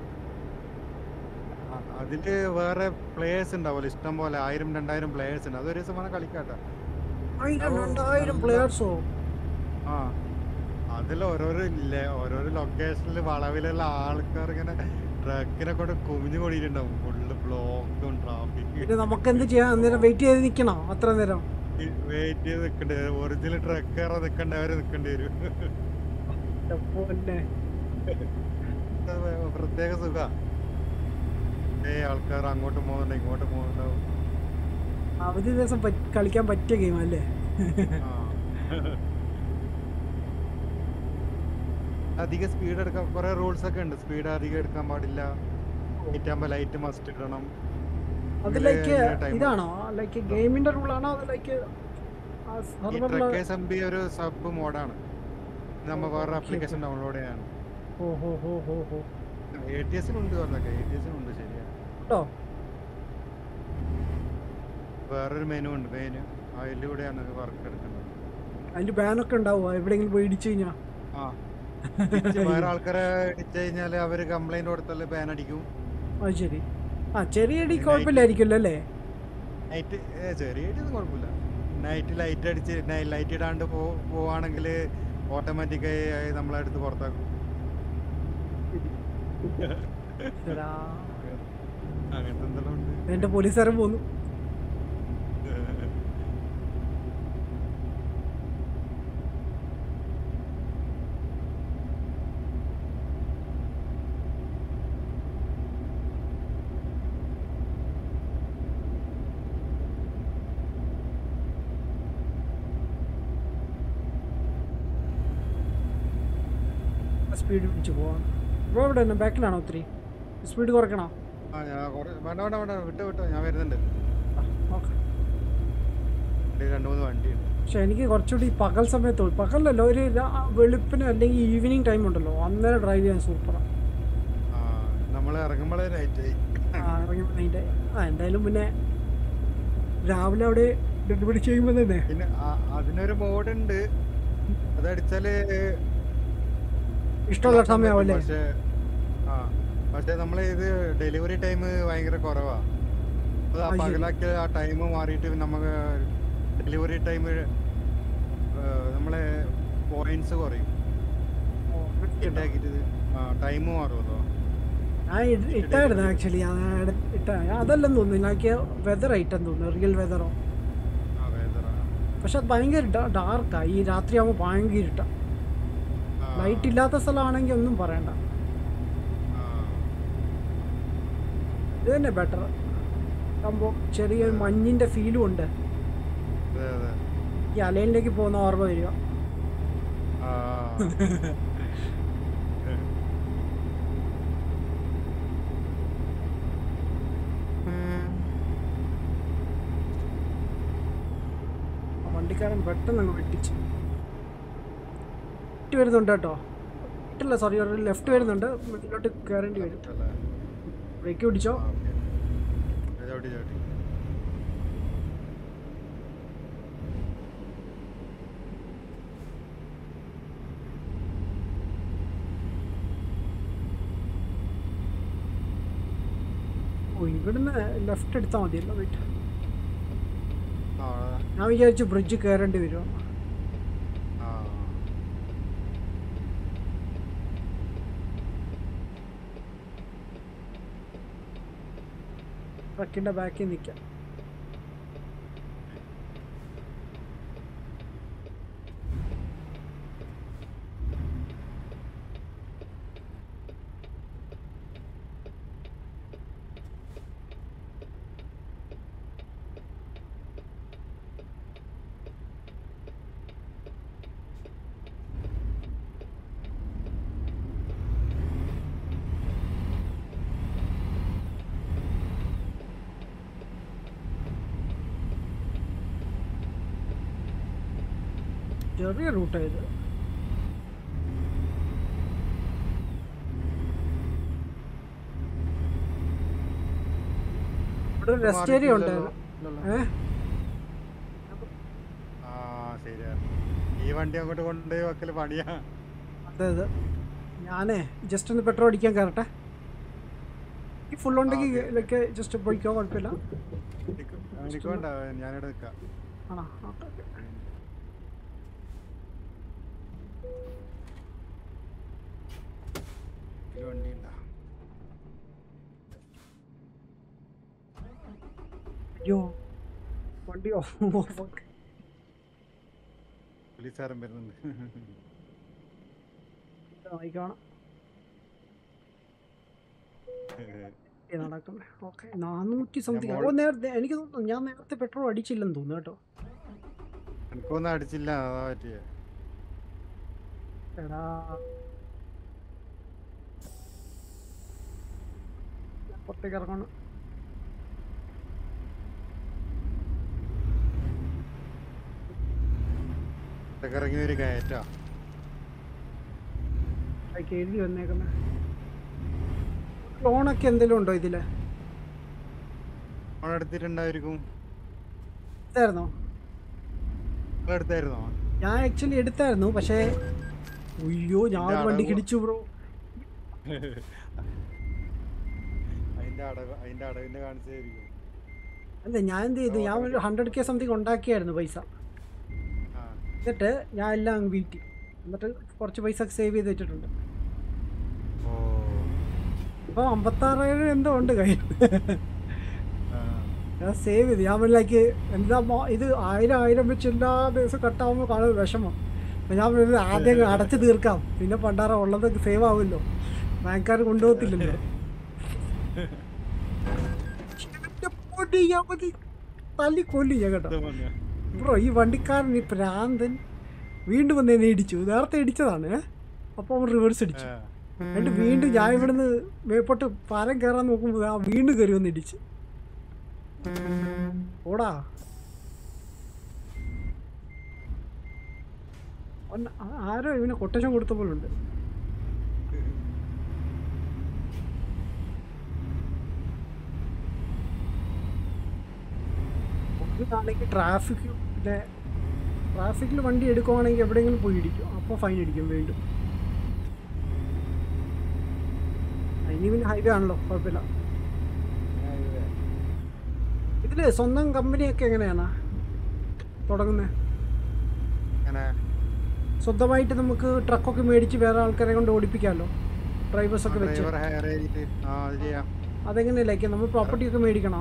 അതില് വേറെ പ്ലേയേഴ്സ് ഉണ്ടാവുമല്ലോ ഇഷ്ടം പോലെ ആയിരം രണ്ടായിരം പ്ലേയേഴ്സ് ഉണ്ട് അതൊരു ദിവസം വേണം കളിക്കാട്ടോ ആയിരം ഓ, രണ്ടായിരം നല്ല- പ്ലെയേഴ്സോ ആ അതിൽ ഓരോരോ ലെ- ഓരോരോ ലൊക്കേഷനിൽ വളവിലുള്ള ആൾക്കാർ ഇങ്ങനെ ട്രക്കിനെ കൊണ്ട് കുമിഞ്ഞു കൂടിയിട്ടുണ്ടാവും ഫുള്ള് ബ്ലോക്കും ട്രാഫിക് പിന്നെ നമുക്ക് എന്ത് ചെയ്യാം അന്നേരം വെയിറ്റ് ചെയ്ത് നിൽക്കണോ അത്ര നേരം വെയിറ്റ് ചെയ്ത് നിൽക്കേണ്ടി വരും ഒറിജിനൽ ട്രക്കറെ നിൽക്കേണ്ടവരെ നിൽക്കേണ്ടി വരും പിന്നെ അത് വേ- പ്രത്യേക സുഖ ഏ ആൾക്കാർ അങ്ങോട്ട് പോകുന്നുണ്ട് ഇങ്ങോട്ട് പോകുന്നുണ്ടാവും അവധി ദിവസം പറ്റ്- കളിക്കാൻ പറ്റിയ ഗെയിം അല്ലേ ആ. അധികം സ്പീഡ് എടുക്കാൻ കുറെ റൂൾസ് ഒക്കെ ഉണ്ട് സ്പീഡ് അധികം എടുക്കാൻ പാടില്ല ലൈറ്റ് ആകുമ്പോ ലൈറ്റ് മസ്റ്റ് ഇടണം അത് ഇതില് ലൈക്ക് ഇങ്ങനെ time- ഇതാണോ ലൈക്ക് ഗെയിമിന്റെ റൂളാണോ അത് ലൈക്ക് ഈ ട്രക്കേഴ്സ് എം ബി ഒരു സബ് മോഡാണ് നമ്മ വേറെ Okay, ആപ്ലിക്കേഷൻ ഡൗൺലോഡ് ചെയ്യാൻ ഓ ഹോ ഹോ ഹോ ഹോ എ ടി എസിനുണ്ട് പറഞ്ഞൊക്കെ എ ടി എസിനുണ്ട് ശരിയാ കേട്ടോ വേറൊരു മെനു ഉണ്ട് മെനു അതിലൂടെയാണ് വർക്ക് എടുക്കുന്നത് അതിന്റെ ബാനൊക്കെ ഉണ്ടാവുമോ എവിടെയെങ്കിലും പോയി ഇടിച്ചു കഴിഞ്ഞാ ആ ഇടിച്ച് വേറെ ആൾക്കാരെ ഇടിച്ചു കഴിഞ്ഞാല് അവര് കംപ്ലൈന്റ് കൊടുത്താല് ബാൻ അടിക്കും അത് ശരി ആ ചെറിയ ഇടി പിന്നെ കുഴപ്പമില്ലായിരിക്കുമല്ലോ അല്ലേ നൈറ്റ് ചെറിയ ഇടിയൊന്നും കുഴപ്പമില്ല നൈറ്റ് ലൈറ്റ് അടിച്ച് ലൈറ്റ് ഇടാണ്ട് പോ പോവാണെങ്കിൽ ഓട്ടോമാറ്റിക്കായി നമ്മളെ അടുത്ത് പുറത്താക്കും ശരാ. അങ്ങനത്തെ എന്തെല്ലാം ഉണ്ട് എന്റെ പോലീസുകാരൻ പോന്നു സ്പീഡ് പിടിച്ച് പോവാം ബ്രോ ഇവിടെ തന്നെ ബാക്കിലാണോ ഒത്തിരി സ്പീഡ് കുറയ്ക്കണോ ആ ഞാൻ കുറേ- വേണ്ട വേണ്ട വേണ്ട വിട്ടോ വിട്ടോ ഞാൻ വരുന്നുണ്ട് ഓക്കെ ഇവിടെ രണ്ട് മൂന്ന് വണ്ടിയുണ്ട് പക്ഷെ എനിക്ക് കുറച്ചുകൂടി ഈ പകൽ സമയത്ത് പകലല്ലോ ഒരു രാ- വെളുപ്പിന് അല്ലെങ്കിൽ ഈവനിങ് ടൈം ഉണ്ടല്ലോ അന്നേരം ഡ്രൈവ് ചെയ്യാൻ സൂപ്പറാണ് ആ നമ്മൾ ഇറങ്ങുമ്പോഴേ ലൈറ്റ് ആയി ആ ഇറങ്ങി അതിൻ്റെ ആ എന്തായാലും പിന്നെ രാവിലെ അവിടെ ഡെലിവറി ചെയ്യുമ്പോൾ തന്നെ പിന്നെ ആ- അതിനൊരു മോഡ് ഉണ്ട് അതടിച്ചാല് ഇഷ്ടമുള്ള നോക്കാൻ സമയമാവല്ലേ പറ്റും. പക്ഷേ ആ പക്ഷെ നമ്മൾ ഇത് ഡെലിവറി ടൈം ഭയങ്കര കുറവാ അത് ആ അത് ശരി. പകലാക്കിയ ആ ടൈം മാറിയിട്ട് നമുക്ക് ഡെലിവറി ടൈം നമ്മളെ പോയിന്റ്സ് കുറയും ഇട്ടാക്കിയിട്ട് ആ ടൈം മാറുമല്ലോ ഞാൻ ഇ- ഇട്ടായിരുന്നു ആക്ച്വലി ഇട്ട അതല്ലെന്ന് തോന്നുന്നു എനിക്ക് വെതർ ഐറ്റം തോന്നുന്നു റിയൽ വെതറോ ആ വേദന പക്ഷെ അത് ഭയങ്കര ഡാർക്കാണ് ഈ രാത്രിയാകുമ്പോൾ ഭയങ്കര ഇട്ടാ ലൈറ്റ് ഇല്ലാത്ത സ്ഥലമാണെങ്കിൽ ഒന്നും പറയണ്ട ഇത് തന്നെ ബെറ്റർ സംഭവം ചെറിയൊരു മഞ്ഞിൻ്റെ ഫീലും ഉണ്ട് അതെ അതെ ഈ അലയിലേക്ക് പോകുന്ന ഓർമ്മ വരിക ആ ആ വണ്ടിക്കാരൻ പെട്ടെന്ന് അങ്ങ് വെട്ടിച്ച് വെട്ടി വരുന്നുണ്ട് കേട്ടോ ഇട്ടില്ല സോറി ഒരു ലെഫ്റ്റ് വരുന്നുണ്ട് മുന്നിലോട്ട് കയറേണ്ടി വരും അല്ലേ ബ്രേക്ക് പിടിച്ചോ ആ, okay. ചവിട്ടി ചവിട്ടി ഓ ഇവിടുന്ന് ലെഫ്റ്റ് എടുത്താൽ മതിയല്ലോ വെയിറ്റ് ആ ഞാൻ വിചാരിച്ചു ബ്രിഡ്ജ് കയറേണ്ടി വരും ആ ട്രക്കിൻ്റെ ബാക്കിൽ നിൽക്കാം ചെറിയ റൂട്ടാണ് ഇത് ഇവിടെ ഒരു റെസ്റ്റ് ഏരിയ ഉണ്ടായിരുന്നു ഇല്ലല്ലോ. ഏഹ് ആ ശരിയാ ഈ വണ്ടി അങ്ങോട്ട് കൊണ്ടുപോയി വെക്കല് പണിയാ അതെ അതെ ഞാനേ ജസ്റ്റ് ഒന്ന് പെട്രോൾ അടിക്കാൻ കയറട്ടെ ഈ ഫുൾ ഉണ്ടെങ്കിൽ ഓക്കേ. ഇതിലൊക്കെ ജസ്റ്റ് പോയിക്കോ കുഴപ്പമില്ല എനിക്ക് എനിക്ക് വേണ്ട ഞാനിവിടെ നിൽക്കാം ആണോ ഓക്കെ ഓക്കെ ഇതില് വണ്ടി ഉണ്ടാ അയ്യോ വണ്ടിയോ പോലീസുകാരൻ വരുന്നുണ്ട് വായിക്കണം നടക്കുന്നത് ഓക്കെ നാനൂറ്റി സംതിങ് മോൾ- ഓ നേരത്തെ എനിക്ക് തോന്നുന്നു ഞാൻ നേരത്തെ പെട്രോൾ അടിച്ചില്ലെന്ന് തോന്നുന്നു കേട്ടോ എനിക്കൊന്നും അടിച്ചില്ല അതാ പറ്റിയ എടാ ഞാൻ പുറത്തേക്ക് ഇറങ്ങണം ഇതൊക്കെ ഇറങ്ങി ഒരു കയറ്റാ ഇതൊക്കെ എഴുതി വന്നേക്കുന്നത് ലോണൊക്കെ എന്തെങ്കിലും ഉണ്ടോ ഇതില് അവിടെ എടുത്തിട്ടുണ്ടായിരിക്കും ഇതായിരുന്നോ നിങ്ങൾ എടുത്തായിരുന്നോ ഞാൻ ആക്ച്വലി എടുത്തായിരുന്നു പക്ഷേ അയ്യോ ഞാൻ ഇതിന്റെ വണ്ടി അടവ്- കിടിച്ചു ബ്രോ അതിന്റെ അടവ് അതിന്റെ അടവിന്റെ കാണിച്ചായിരിക്കും അല്ല ഞാൻ എന്ത് ചെയ്തു ഞാൻ ഒരു ഹൺഡ്രഡ് കെ സംതിങ് ഉണ്ടാക്കിയായിരുന്നു പൈസ ആ എന്നിട്ട് ഞാൻ എല്ലാം അങ്ങ് വീട്ടി എന്നിട്ട് കുറച്ച് പൈസ സേവ് ചെയ്ത് വെച്ചിട്ടുണ്ട് ഓ അപ്പോൾ അമ്പത്താറായിരം എന്തോ ഉണ്ട് കയ്യിൽ ആ. ഞാൻ സേവ് ചെയ്തു ഞാൻ ലൈക്ക് എന്താ മോ- ഇത് ആയിരം ആയിരം വെച്ച് എല്ലാ ദിവസവും കട്ടാവുമ്പോൾ കാണുന്നത് വിഷമം അപ്പം ഞാൻ പറഞ്ഞത് ആദ്യം അങ്ങ് അടച്ച് തീർക്കാം പിന്നെ പണ്ടാറ ഉള്ളത് സേവ് ആവുമല്ലോ ബാങ്കുകാർ കൊണ്ടുപോകത്തില്ലല്ലോ എൻ്റെ പൊടി, ഞാൻ മതി. തല്ലി കൊല്ലി ഞാൻ കേട്ടോ ഇത് വന്നു. ബ്രോ ഈ വണ്ടിക്കാരൻ ഈ പ്രാന്തൻ വീണ്ടും വന്ന് എന്നെ ഇടിച്ചു നേരത്തെ ഇടിച്ചതാണ് അപ്പോൾ അവൻ റിവേഴ്സ് അടിച്ചു ആ. എന്നിട്ട് വീണ്ടും ഞാൻ ഇവിടുന്ന് മേപ്പോട്ട് പാലം കയറാൻ നോക്കുമ്പോൾ ആ വീണ്ടും കയറി വന്ന് ഇടിച്ച് ഓടാ ഒന്ന് ആ- ആരോ ഇവന് കൊട്ടേഷൻ കൊടുത്ത പോലുണ്ട് ഒന്നാണെങ്കിൽ ട്രാഫിക് ട്രാഫിക്കിൽ വണ്ടി എടുക്കുവാണെങ്കിൽ എവിടെയെങ്കിലും പോയി ഇടിക്കും അപ്പോൾ ഫൈൻ അടിക്കും വീണ്ടും ഇനി പിന്നെ ഹൈവേ ആണല്ലോ കുഴപ്പമില്ല ഇതിൽ സ്വന്തം കമ്പനിയൊക്കെ എങ്ങനെയാണ് തുടങ്ങുന്നത് അങ്ങനെ സ്വന്തമായിട്ട് നമുക്ക് ട്രക്കൊക്കെ മേടിച്ച് വേറെ ആൾക്കാരെ കൊണ്ട് ഓടിപ്പിക്കാമല്ലോ ഡ്രൈവേഴ്സൊക്കെ വെച്ച് ഡ്രൈവർ ഹയർ ചെയ്തിട്ട് ആ അത് ചെയ്യാം അതെങ്ങനെയല്ലേ നമ്മൾ പ്രോപ്പർട്ടി ഒക്കെ മേടിക്കണോ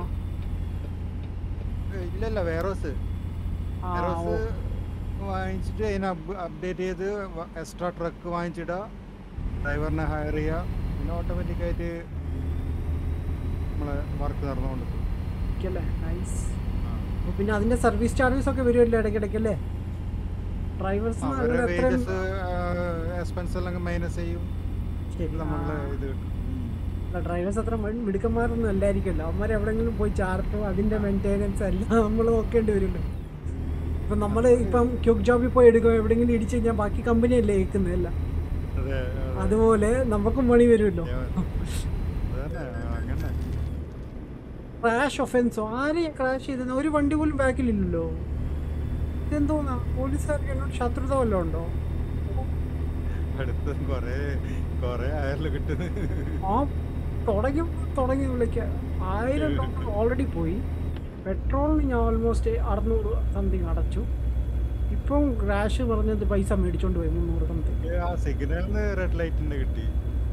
ഏ, ഇല്ലല്ല വേറോസ് ആ വേറോസ് ഓ വാങ്ങിച്ചിട്ട് അതിനെ അപ്ഡേറ്റ് ചെയ്ത് എക്സ്ട്രാ ട്രക്ക് വാങ്ങിച്ചിടുക ഡ്രൈവറിനെ ഹയർ ചെയ്യുക പിന്നെ ഓട്ടോമാറ്റിക്കായിട്ട് നമ്മളെ വർക്ക് നടന്നുകൊണ്ട് അല്ലേ നൈസ് അപ്പോൾ പിന്നെ അതിൻ്റെ സർവീസ് ചാർജസ് ഒക്കെ വരുമല്ലോ ഇടയ്ക്കിടയ്ക്ക് അല്ലേ ഡ്രൈവേഴ്സ് അവരെ അങ്ങനെ എത്രയും വേജസ് എക്സ്പെൻസ് എല്ലാം മൈനസ് ചെയ്യും ശരി നമ്മളെ ഇത് കിട്ടും ഉം. ഡ്രൈവേഴ്സ് അത്ര മി- മിടുക്കന്മാരൊന്നും അല്ലായിരിക്കുമല്ലോ അവന്മാർ എവിടെയെങ്കിലും പോയി ചാർട്ടും അതിൻ്റെ മെയിൻ്റെനൻസ് എല്ലാം നമ്മൾ നോക്കേണ്ടി വരുമല്ലോ ഇപ്പം നമ്മൾ ഇപ്പം ക്യൂക്ക് ജോബിൽ പോയി എടുക്കും എവിടെയെങ്കിലും ഇടിച്ച് കഴിഞ്ഞാൽ ബാക്കി കമ്പനിയല്ലേ ഏൽക്കുന്നതല്ല അതെ അതെ. അതുപോലെ നമുക്കും പണി വരുമല്ലോ അതന്നെ അങ്ങനെ ക്രാഷ് ഒഫൻസോ ആരെയും ക്രാഷ് ചെയ്തെന്ന് ഒരു വണ്ടി പോലും ബാക്കിലില്ലല്ലോ ഇതെന്തോന്നാ പോലീസുകാർക്ക് എന്നോട് ശത്രുത വല്ലതും ഉണ്ടോ അടുത്ത് കൊറേ കൊറേ ആയല്ലോ കിട്ടുന്നത് ആ തുടങ്ങി തുടങ്ങി വിളിക്കുക ആയിരം ഡോളർ ഓൾറെഡി പോയി പെട്രോളിന് ഞാൻ ഓൾമോസ്റ്റ് അറുന്നൂറ് സംതിങ് അടച്ചു ഇപ്പം ക്രാഷ് പറഞ്ഞത് പൈസ മേടിച്ചോണ്ട് പോയി മുന്നൂറ് സംതിങ് ആ സിഗ്നലിന് റെഡ് ലൈറ്റിന്റെ കിട്ടി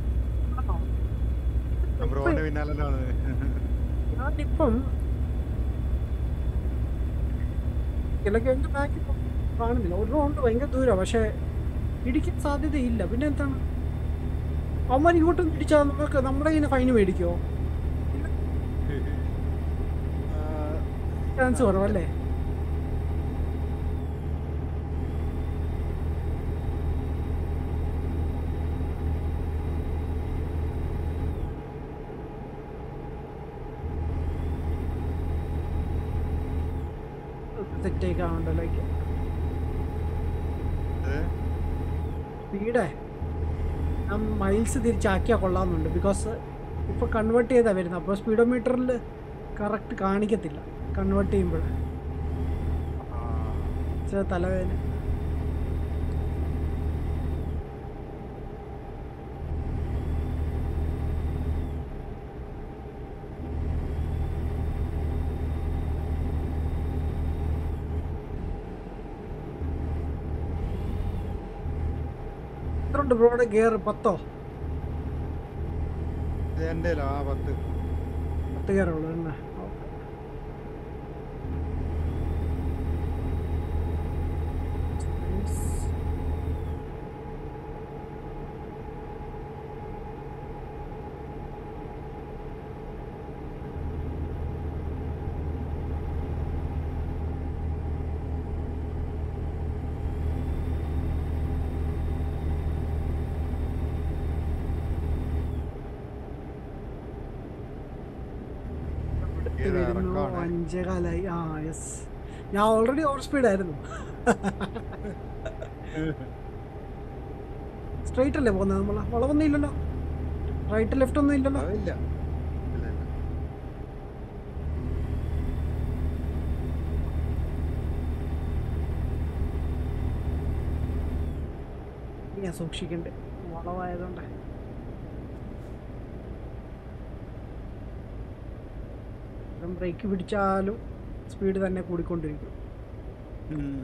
റോഡിന്റെ പിന്നാലെയാണ് ഞാനിപ്പം ഇലക്ക് എൻ്റെ ബാക്കിൽ കാണുന്നില്ല ഒരു റൗണ്ട് ഭയങ്കര ദൂരമാണ് പക്ഷേ ഇടിക്കാൻ സാധ്യതയില്ല പിന്നെ എന്താണ് അവന്മാർ ഇങ്ങോട്ടും ഇടിച്ചാൽ നമുക്ക് നമ്മുടെ കയ്യിൽ ഫൈന് മേടിക്കുമോ ചാൻസ് കുറവല്ലേ സെറ്റേക്ക് ആവണ്ടല്ലോ സ്പീഡേ ഞാൻ മൈൽസ് തിരിച്ചാക്കിയാൽ കൊള്ളാമെന്നുണ്ട് ബിക്കോസ് ഇപ്പോൾ കൺവേർട്ട് ചെയ്താൽ വരുന്നത് അപ്പോൾ സ്പീഡോമീറ്ററിൽ കറക്റ്റ് കാണിക്കത്തില്ല കൺവേർട്ട് ചെയ്യുമ്പോൾ ആ ചില തലവേദന എത്രയുണ്ട് ബ്രോയുടെ ഗിയർ പത്തോ ഇത് എൻ്റെ ആ പത്ത് പത്ത് ഗിയർ ഉള്ളു തന്നെ അടുത്ത് ഏത് വരുന്നു ഇറക്കമാണ്? അഞ്ചേകാലായി ആ യെസ് ഞാൻ ഓൾറെഡി ഓവർ സ്പീഡായിരുന്നു സ്ട്രൈറ്റ് അല്ലേ പോകുന്നത് നമ്മൾ വളവൊന്നും ഇല്ലല്ലോ റൈറ്റ് ലെഫ്റ്റ് ഒന്നും ഇല്ലല്ലോ അതില്ല ഇല്ല ഇല്ല ഞാൻ സൂക്ഷിക്കണ്ട് വളവായതുകൊണ്ട് ബ്രേക്ക് പിടിച്ചാലും സ്പീഡ് തന്നെ കൂടിക്കൊണ്ടിരിക്കും ഉം.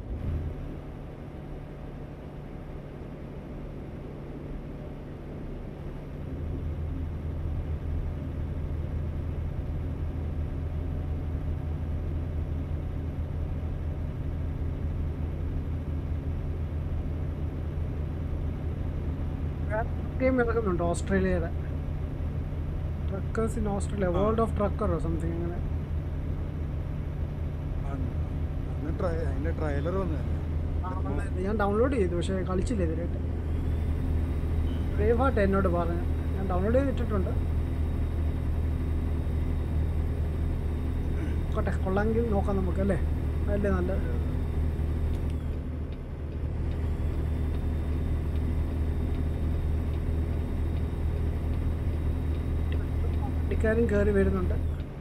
ഗെയിം ഇറങ്ങുന്നുണ്ട് ഓസ്ട്രേലിയയുടെ truckers in Australia world of ട്രക്കറോ സംതിങ് അങ്ങനെ അന്ന് അന്ന് ട്രയ അതിന്റെ ട്രailer വന്നതല്ലേ ആ, വന്നായിരുന്നു. ഞാൻ ഡൗൺലോഡ് ചെയ്തു പക്ഷേ കളിച്ചില്ല ഇതിലായിട്ട് ബ്രേവ് ഹാർട്ട് എന്നോട് പറഞ്ഞു ഞാൻ ഡൗൺലോഡ് ചെയ്തിട്ടിട്ടുണ്ട് നോക്കട്ടെ കൊള്ളാമെങ്കിൽ നോക്കാം നമുക്ക് അല്ലേ അതല്ലേ നല്ലത് വണ്ടിക്കാരും കയറി വരുന്നുണ്ട്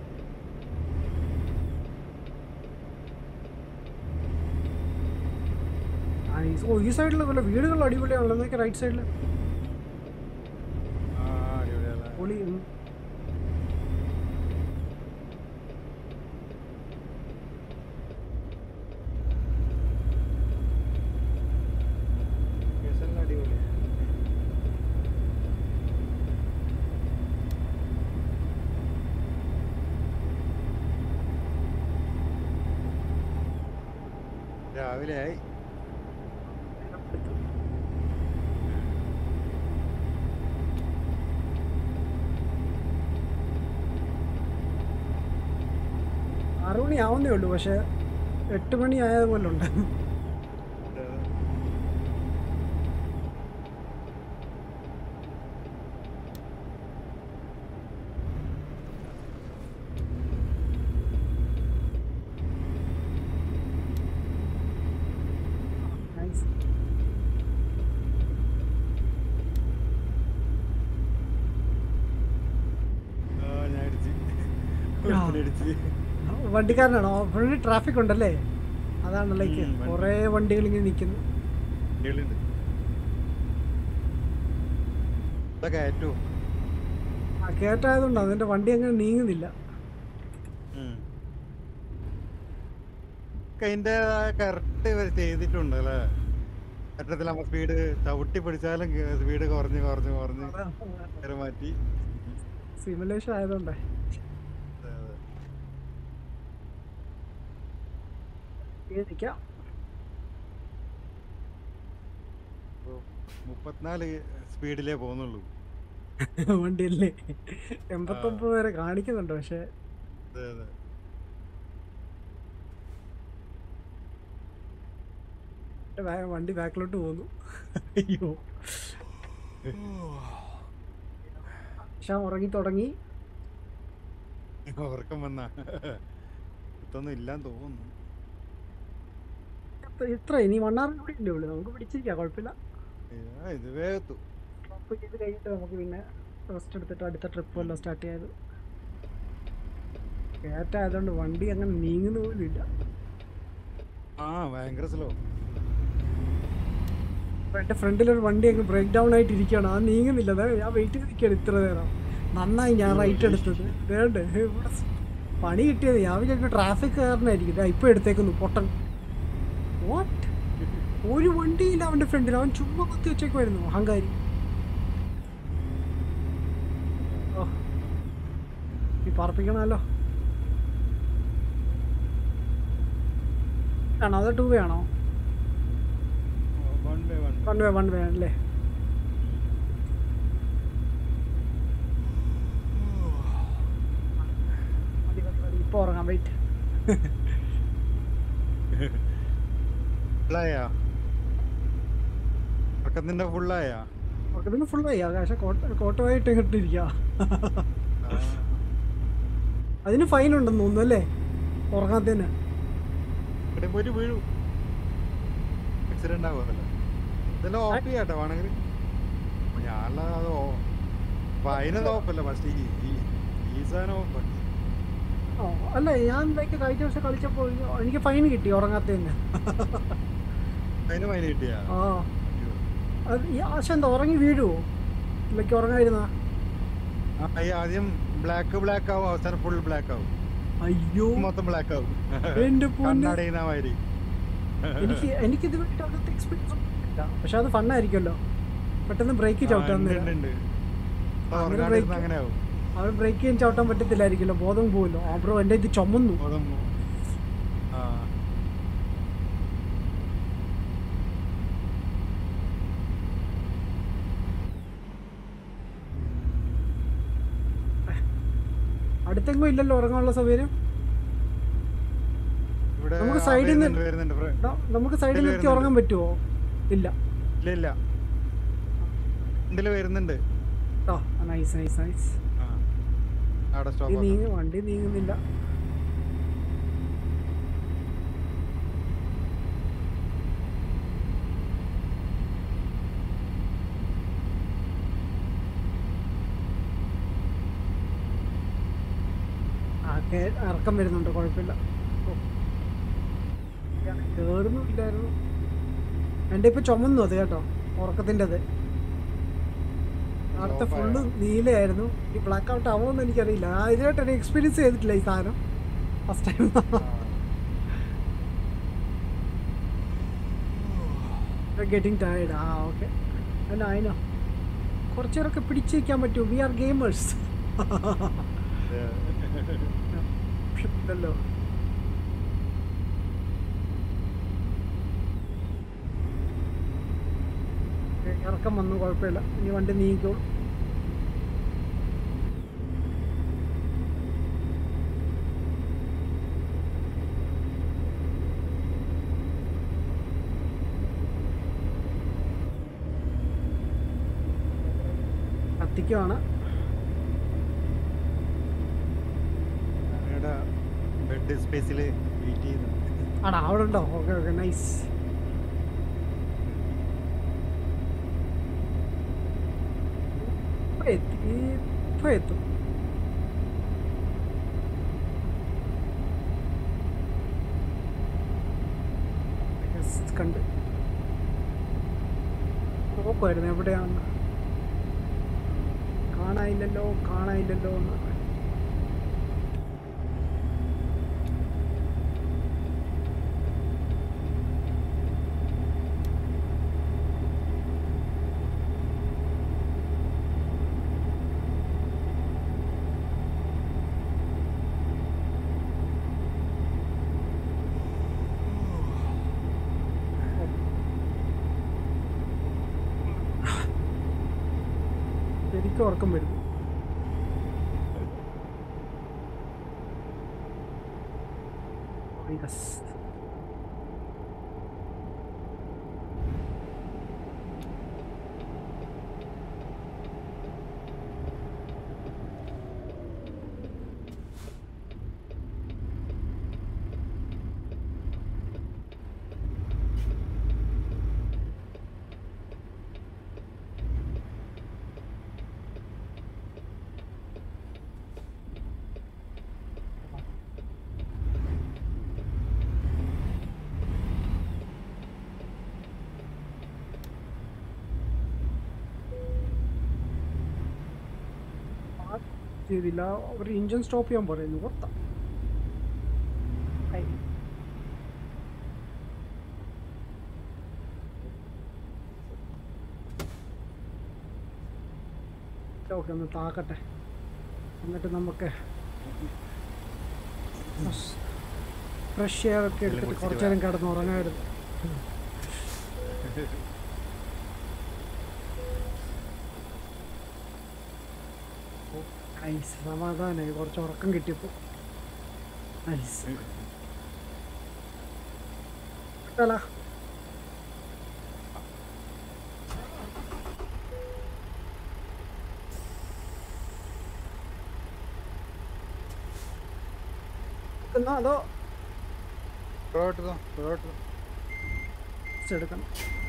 ആ, ഈ- ഓ ഈ സൈഡിൽ വല്ല വീടുകൾ അടിപൊളിയാണല്ലോ നോക്കി റൈറ്റ് സൈഡിൽ ആ അടിപൊളിയല്ലേ പൊളി ഉം. ലൊക്കേഷനിൽ അടിപൊളിയാ രാവിലെ ആയി ആറ് മണി ആവുന്നേ ഉള്ളൂ പക്ഷെ എട്ട് മണി ആയത് പോലെ ഉണ്ട് Nice. ആ, ഞാൻ അടിച്ച് ആ. അടിച്ച് വണ്ടിക്കാരനാണോ ഫുള്ളി ട്രാഫിക് ഉണ്ടല്ലേ അതാണ് ലൈക്ക് ഉം, വണ്ടി. കുറേ വണ്ടികൾ ഇങ്ങനെ നിൽക്കുന്നു വണ്ടികളുണ്ട് ഇവിടെ കയറ്റവും ആ കയറ്റായതുകൊണ്ട് അതിൻ്റെ വണ്ടി അങ്ങനെ നീങ്ങുന്നില്ല അതിൻ്റെതായ കറക്റ്റ് ഇവർ ചെയ്തിട്ടുണ്ട് അല്ലേ കയറ്റത്തിൽ നമ്മൾ സ്പീഡ് ചവിട്ടി പിടിച്ചാലും സ്പീഡ് കുറഞ്ഞ് കുറഞ്ഞ് കുറഞ്ഞ് നേരെ മാറ്റി സിമുലേഷൻ ആയതുകൊണ്ടേ അതെ, അതെ. ഇങ്ങനെ നിൽക്കാം ഇപ്പൊ മുപ്പത്തിനാല് സ്പീഡിലേ പോകുന്നുള്ളൂ വണ്ടിയല്ലേ എൺപത്തൊമ്പത് വരെ കാണിക്കുന്നുണ്ട് പക്ഷേ അതെ അതെ എൻ്റെ ബാ- വണ്ടി ബാക്കിലോട്ട് പോകുന്നു അയ്യോ പക്ഷെ ഉറങ്ങി തുടങ്ങി ഉറക്കം വന്ന ഇതൊന്നും ഇല്ലാന്ന് തോന്നുന്നു ഇത്ര- ഇത്ര ഇനി വണ്ണാറും കൂടി ഇല്ലേ ഉള്ളൂ നമുക്ക് പിടിച്ചിരിക്കാം കുഴപ്പമില്ല ആ, ഇത് വേഗത്തു ട്രിപ്പ് ചെയ്ത് കഴിഞ്ഞിട്ട് നമുക്ക് പിന്നെ റെസ്റ്റ് എടുത്തിട്ട് അടുത്ത ട്രിപ്പ് വല്ലതും സ്റ്റാർട്ട് ചെയ്ത് കയറ്റായതുകൊണ്ട് വണ്ടി അങ്ങനെ നീങ്ങുന്ന പോലും ഇല്ല ആ ഭയങ്കര സ്ലോ അപ്പൊ എൻ്റെ ഫ്രണ്ടിലൊരു വണ്ടി അങ്ങ് ബ്രേക്ക് ഡൗൺ ആയിട്ട് ഇരിക്കുകയാണ് അത് നീങ്ങുന്നില്ല ദേ ഞാൻ വെയിറ്റ് ചെയ്ത് നിൽക്കുകയാണ് ഇത്ര നേരം നന്നായി ഞാൻ റൈറ്റ് എടുത്തത് വേണ്ട ഇവിടെ സ് പണി കിട്ടിയത് ഞാൻ വിചാരിച്ചു ട്രാഫിക് കാരനായിരിക്കും ദാ ഇപ്പൊ എടുത്തേക്കുന്നു പൊട്ടൻ വാട്ട് ഒരു വണ്ടിയില്ല അവൻ്റെ ഫ്രണ്ടിൽ അവൻ ചുമ്മാ കുത്തി വെച്ചേക്കുമായിരുന്നു അഹങ്കാരി ഓ ഈ പറപ്പിക്കണമല്ലോ ആണോ അതോ ടൂ വേ ആണോ one by one one way one way അല്ലേ മതി, മതി, മതി. ഇപ്പൊ ഉറങ്ങാം വെയിറ്റ് ഫുള്ളായാ ഉറക്കത്തിന്റെ ഫുള്ളായാ ഉറക്കത്തിന് ഫുൾ ആയി പക്ഷെ കോട്ട കോട്ടമായിട്ട് ഇട്ടിരിക്കുക അതിന് ഫൈൻ ഉണ്ടെന്ന് തോന്നുന്നു അല്ലേ ഉറങ്ങാത്തതിന് ഇവിടെ പോയിട്ട് വീഴു ആക്സിഡന്റ് ആവുമല്ലോ ഇതെല്ലാം ഓഫ് ചെയ്യാട്ടോ വേണമെങ്കിൽ ഞാനുള്ള അത് അപ്പൊ അതിനത് ഓഫല്ല ഫസ്റ്റ് ഈ ഈ- ഈ സാധനം ഓഫ് ഓ അല്ല ഞാൻ ലൈക്ക് കഴിഞ്ഞ ദിവസം കളിച്ചപ്പോൾ എനിക്ക് ഫൈൻ കിട്ടി ഉറങ്ങാത്തതിന് അതിന് മൈന കിട്ടിയാ ആ അത് ഈ ആശ എന്താ ഉറങ്ങി വീഴുവോ ലൈക്ക് ഉറങ്ങായിരുന്ന ആ, ഈ ആദ്യം ബ്ലാക്ക് ബ്ലാക്ക് ആവും അവസാനം ഫുൾ ബ്ലാക്ക് ആവും അയ്യോ മൊത്തം ബ്ലാക്ക് ആവും എന്റെ പൊന്ന് കണ്ണടയുന്ന മാതിരി എനിക്ക് എനിക്ക് ഇതുവരെയായിട്ട് അങ്ങനത്തെ എക്സ്പീരിയൻസ് ഇല്ല പക്ഷെ അത് ഫണ്ണായിരിക്കുമല്ലോ പെട്ടെന്ന് ബ്രേക്ക് ചവിട്ടാൻ ഉണ്ട്, നേരം ഉണ്ട്, ഉണ്ട്. അപ്പൊ അങ്ങനെ ഉറങ്ങാണ്ടിരുന്ന break- അങ്ങനെ ആവും അവൻ ബ്രേക്ക് ചെയ്യാൻ ചവിട്ടാൻ പറ്റത്തില്ലായിരിക്കുമല്ലോ ബോധം പോവല്ലോ ആ ബ്രോ എൻ്റെ ഇത് ചുമന്നു ബോധം പോവും. ആ അടുത്തെങ്ങും ഇല്ലല്ലോ ഉറങ്ങാനുള്ള സൗകര്യം ഇവിടെ നമുക്ക് ആ, side ന്ന് വരുന്നുണ്ട്, വരുന്നുണ്ട് ഫ്ര- ന- നമുക്ക് സൈഡിൽ ഇതില് നിർത്തി വരുന്നുണ്ട്. ഉറങ്ങാൻ പറ്റുമോ ഇല്ല ഇല്ല ഇല്ല ഇതില് വരുന്നുണ്ട് ആ നൈസ് നൈസ് നൈസ് ആ അവിടെ ഈ സ്റ്റോപ്പ് നീങ്ങ വണ്ടി നീങ്ങുന്നില്ല ആ കേ- ഇറക്കം വരുന്നുണ്ട് കുഴപ്പമില്ല ഓ. കേറുന്നുമില്ലായിരുന്നു എൻ്റെ ഇപ്പൊ ചുമന്നു അത് കേട്ടോ ഉറക്കത്തിൻ്റെത് അടുത്ത Stop ഫുള്ള് നീലയായിരുന്നു ഈ ബ്ലാക്ക് ഔട്ട് ആവുമെന്ന് എനിക്കറിയില്ല ആ ഇതായിട്ട് എനിക്ക് എക്സ്പീരിയൻസ് ചെയ്തിട്ടില്ല ഈ സാധനം ഫസ്റ്റ് ടൈം ഗെറ്റിംഗ് ടയർഡ് ആ ഓക്കെ അല്ല അതിനോ കുറച്ച് നേരമൊക്കെ പിടിച്ചു വയ്ക്കാൻ പറ്റുമോ വി ആർ ഗെയിമേഴ്സ് ഇല്ലല്ലോ ഇറക്കം വന്നു കുഴപ്പമില്ല ഇനി വണ്ടി നീങ്ങിക്കോളും കത്തിക്കുവാണ് ഇവിടെ ബെഡ് സ്പേസിൽ വെയിറ്റ് ചെയ്യുന്നു ആടാ അവിടെ ഉണ്ടോ ഓക്കെ ഓക്കെ നൈസ് എത്തി ഇപ്പൊ എത്തും Yes, കണ്ട് നോക്കുമായിരുന്നു എവിടെയാണെന്ന് കാണാനില്ലല്ലോ കാണാനില്ലല്ലോ എന്ന് ശരിക്കും ഉറക്കം വരുന്നു യെസ് ചെയ്തില്ല അവർ ഇഞ്ചൻ സ്റ്റോപ്പ് ചെയ്യാൻ പറയുന്നു കൊത്ത ഓക്കെ ഒന്ന് താക്കട്ടെ എന്നിട്ട് നമുക്ക് ഫ്രഷ് എയർ ഒക്കെ എടുത്തിട്ട് കുടിച്ചിട്ട് കുറച്ചു നേരം കിടന്ന് ഉറങ്ങായിരുന്നു നൈസ് സമാധാനമായി കുറച്ച് ഉറക്കം കിട്ടിയപ്പോൾ നൈസ് അല്ല എന്നാ അതോ പുറകോട്ട് പുറകോട്ട് rest എടുക്കണം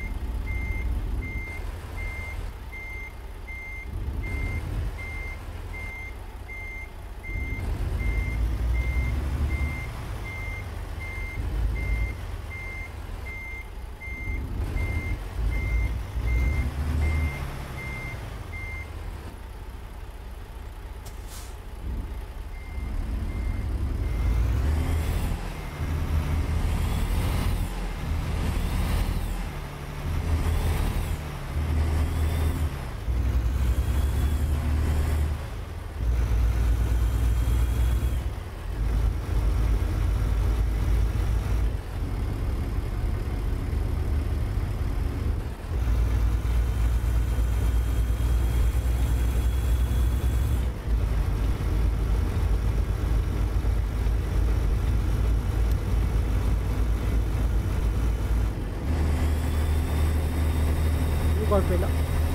ഇത് കുഴപ്പമില്ല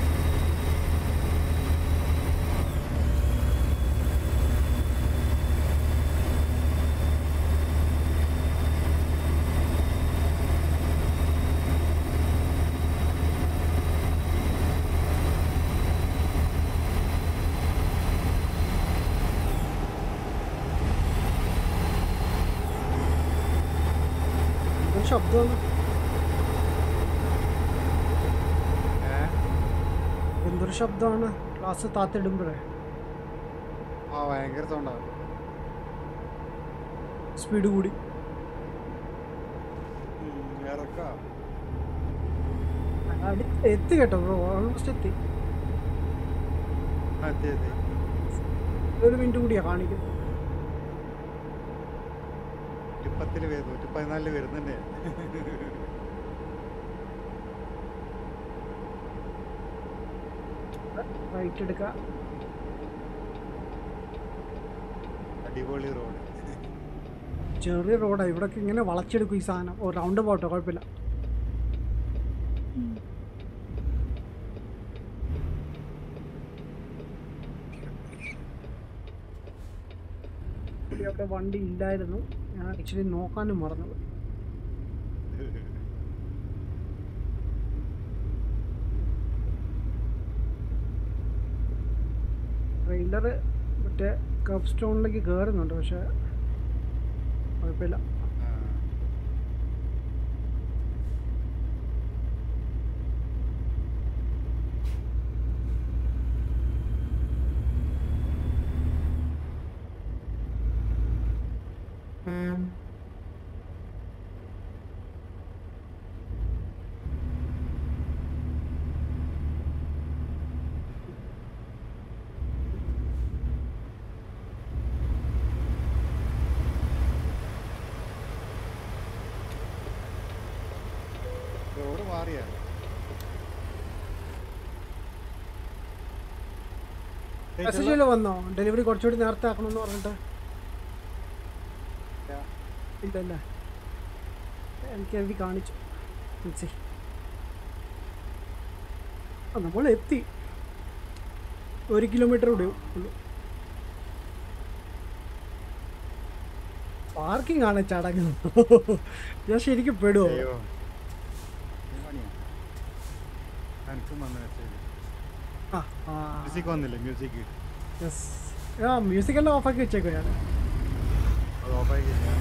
എന്തൊരു ശബ്ദമാണ് ഏഹ് എന്തൊരു ശബ്ദമാണ് ക്ലാസ് താത്തിടുമ്പോഴേ ആ ഭയങ്കര സൗണ്ടാണ് സ്പീഡ് കൂടി ഇറക്കാം അടുത്ത് എത്തി കേട്ടോ ബ്രോ ഓൾമോസ്റ്റ് എത്തി എത്തി എത്തി ഒരു മിനിറ്റ് കൂടിയാ കാണിക്കുന്നത് നൂറ്റിപ്പത്തില് പേര് നൂറ്റി പതിനാലില് വരുന്നുണ്ട് റൈറ്റ് എടുക്കുക അടിപൊളി റോഡ് ചെറിയ റോഡാണ് ഇവിടൊക്കെ ഇങ്ങനെ വളച്ചെടുക്കും ഈ സാധനം ഓ റൗണ്ട് പോട്ടോ കുഴപ്പമില്ല ഇവിടെ അവിടെ വണ്ടി ഇല്ലായിരുന്നു ഞാൻ ആക്ച്വലി നോക്കാനും മറന്നു ട്രെയിലർ മറ്റേ കപ്പ് സ്റ്റോണിലേക്ക് കയറുന്നുണ്ട് പക്ഷെ കുഴപ്പമില്ല റോഡ് മാറിയാ മെസ്സേജ് വന്നോ ഡെലിവറി കുറച്ചുകൂടി നേരത്തെ ആക്കണമെന്ന് പറഞ്ഞിട്ട് ഇല്ലല്ല എനിക്ക് എഴുതി കാണിച്ചു Let's see. ആ നമ്മൾ എത്തി ഒരു കിലോമീറ്റർ കൂടെ ഉള്ളൂ പാർക്കിംഗ് ആണ് ചടങ്ങ് ഞാൻ ശരിക്കും പെടുവോ അയ്യോ എനിക്കും വന്ന മെസ്സേജ് ആ ആ മ്യൂസിക് വന്നില്ലേ മ്യൂസിക് യെസ് ആ മ്യൂസിക് എല്ലാം ഓഫാക്കി വെച്ചേക്കോ ഞാൻ അത് ഓഫാക്കില്ല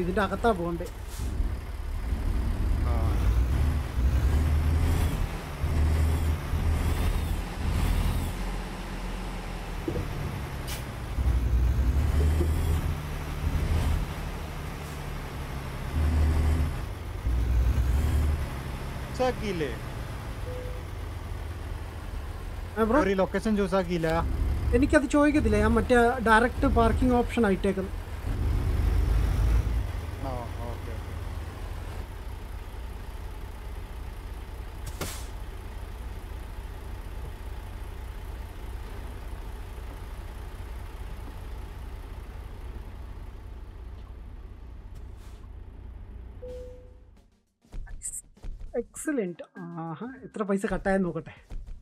ഇതിൻ്റെ അകത്താ പോകണ്ടേ ആ ചൂസ് ആക്കിയില്ലേ ബ്രോ ഒരു ലൊക്കേഷൻ ചൂസ് ആക്കിയില്ല എനിക്കത് ചോദിക്കത്തില്ല ഞാൻ മറ്റേ ഡയറക്റ്റ് പാർക്കിംഗ് ഓപ്ഷൻ ആയിട്ടേക്കുന്നു ആ ഓക്കെ എക്സലെന്റ് ആഹാ എത്ര പൈസ കട്ടായെന്ന് നോക്കട്ടെ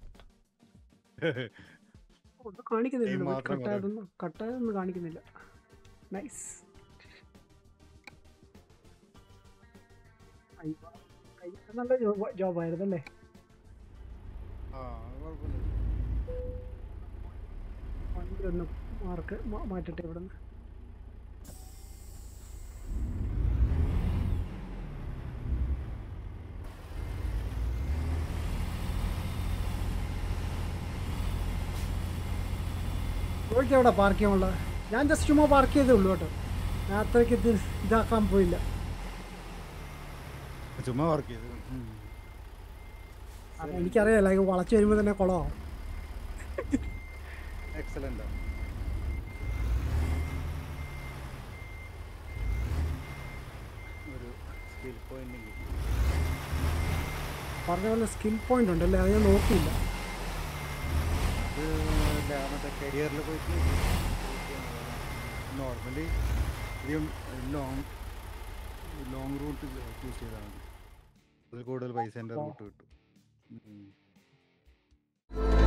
ഒന്നും കാണിക്കുന്നില്ല Time ഇവിടെ. മാത്രം കുറവ്. കട്ടായതൊന്നും കട്ടായതൊന്നും കാണിക്കുന്നില്ല നൈസ് നല്ല ജോബ് ജോബായിരുന്നു അല്ലേ ആ അത് കുഴപ്പമില്ല വണ്ടി ഒന്ന് മാർക്ക് മാറ്റട്ടെ ഇവിടെ നിന്ന് ബ്രോയ്ക്ക് എവിടെ പാർക്ക് ചെയ്യാനുള്ളത് ഞാൻ ജസ്റ്റ് ചുമ്മാ പാർക്ക് ചെയ്തേ ഉള്ളൂ കേട്ടോ ഞാൻ അത്രയ്ക്ക് ഇത് ഇതാക്കാൻ പോയില്ല ചുമ്മാ വർക്ക് ചെയ്തു ഉം. കാരണം എനിക്കറിയാലോ ഇത് വളച്ച് വരുമ്പോൾ തന്നെ കുളമാവും എക്സലന്റ് ഒരു സ്കിൽ പോയിന്റ് പറഞ്ഞ പോലെ സ്കിൽ പോയിന്റ് ഉണ്ടല്ലേ അത് ഞാൻ നോക്കിയില്ല അത് മറ്റേ കരിയറിൽ പോയിട്ട് നോർമലി അധികം ലോങ് ലോങ് റൂട്ട് ചൂസ് ചെയ്താൽ മതി അതിൽ കൂടുതൽ പൈസേൻ്റെ ഓ. റൂട്ട് കിട്ടും ഉം.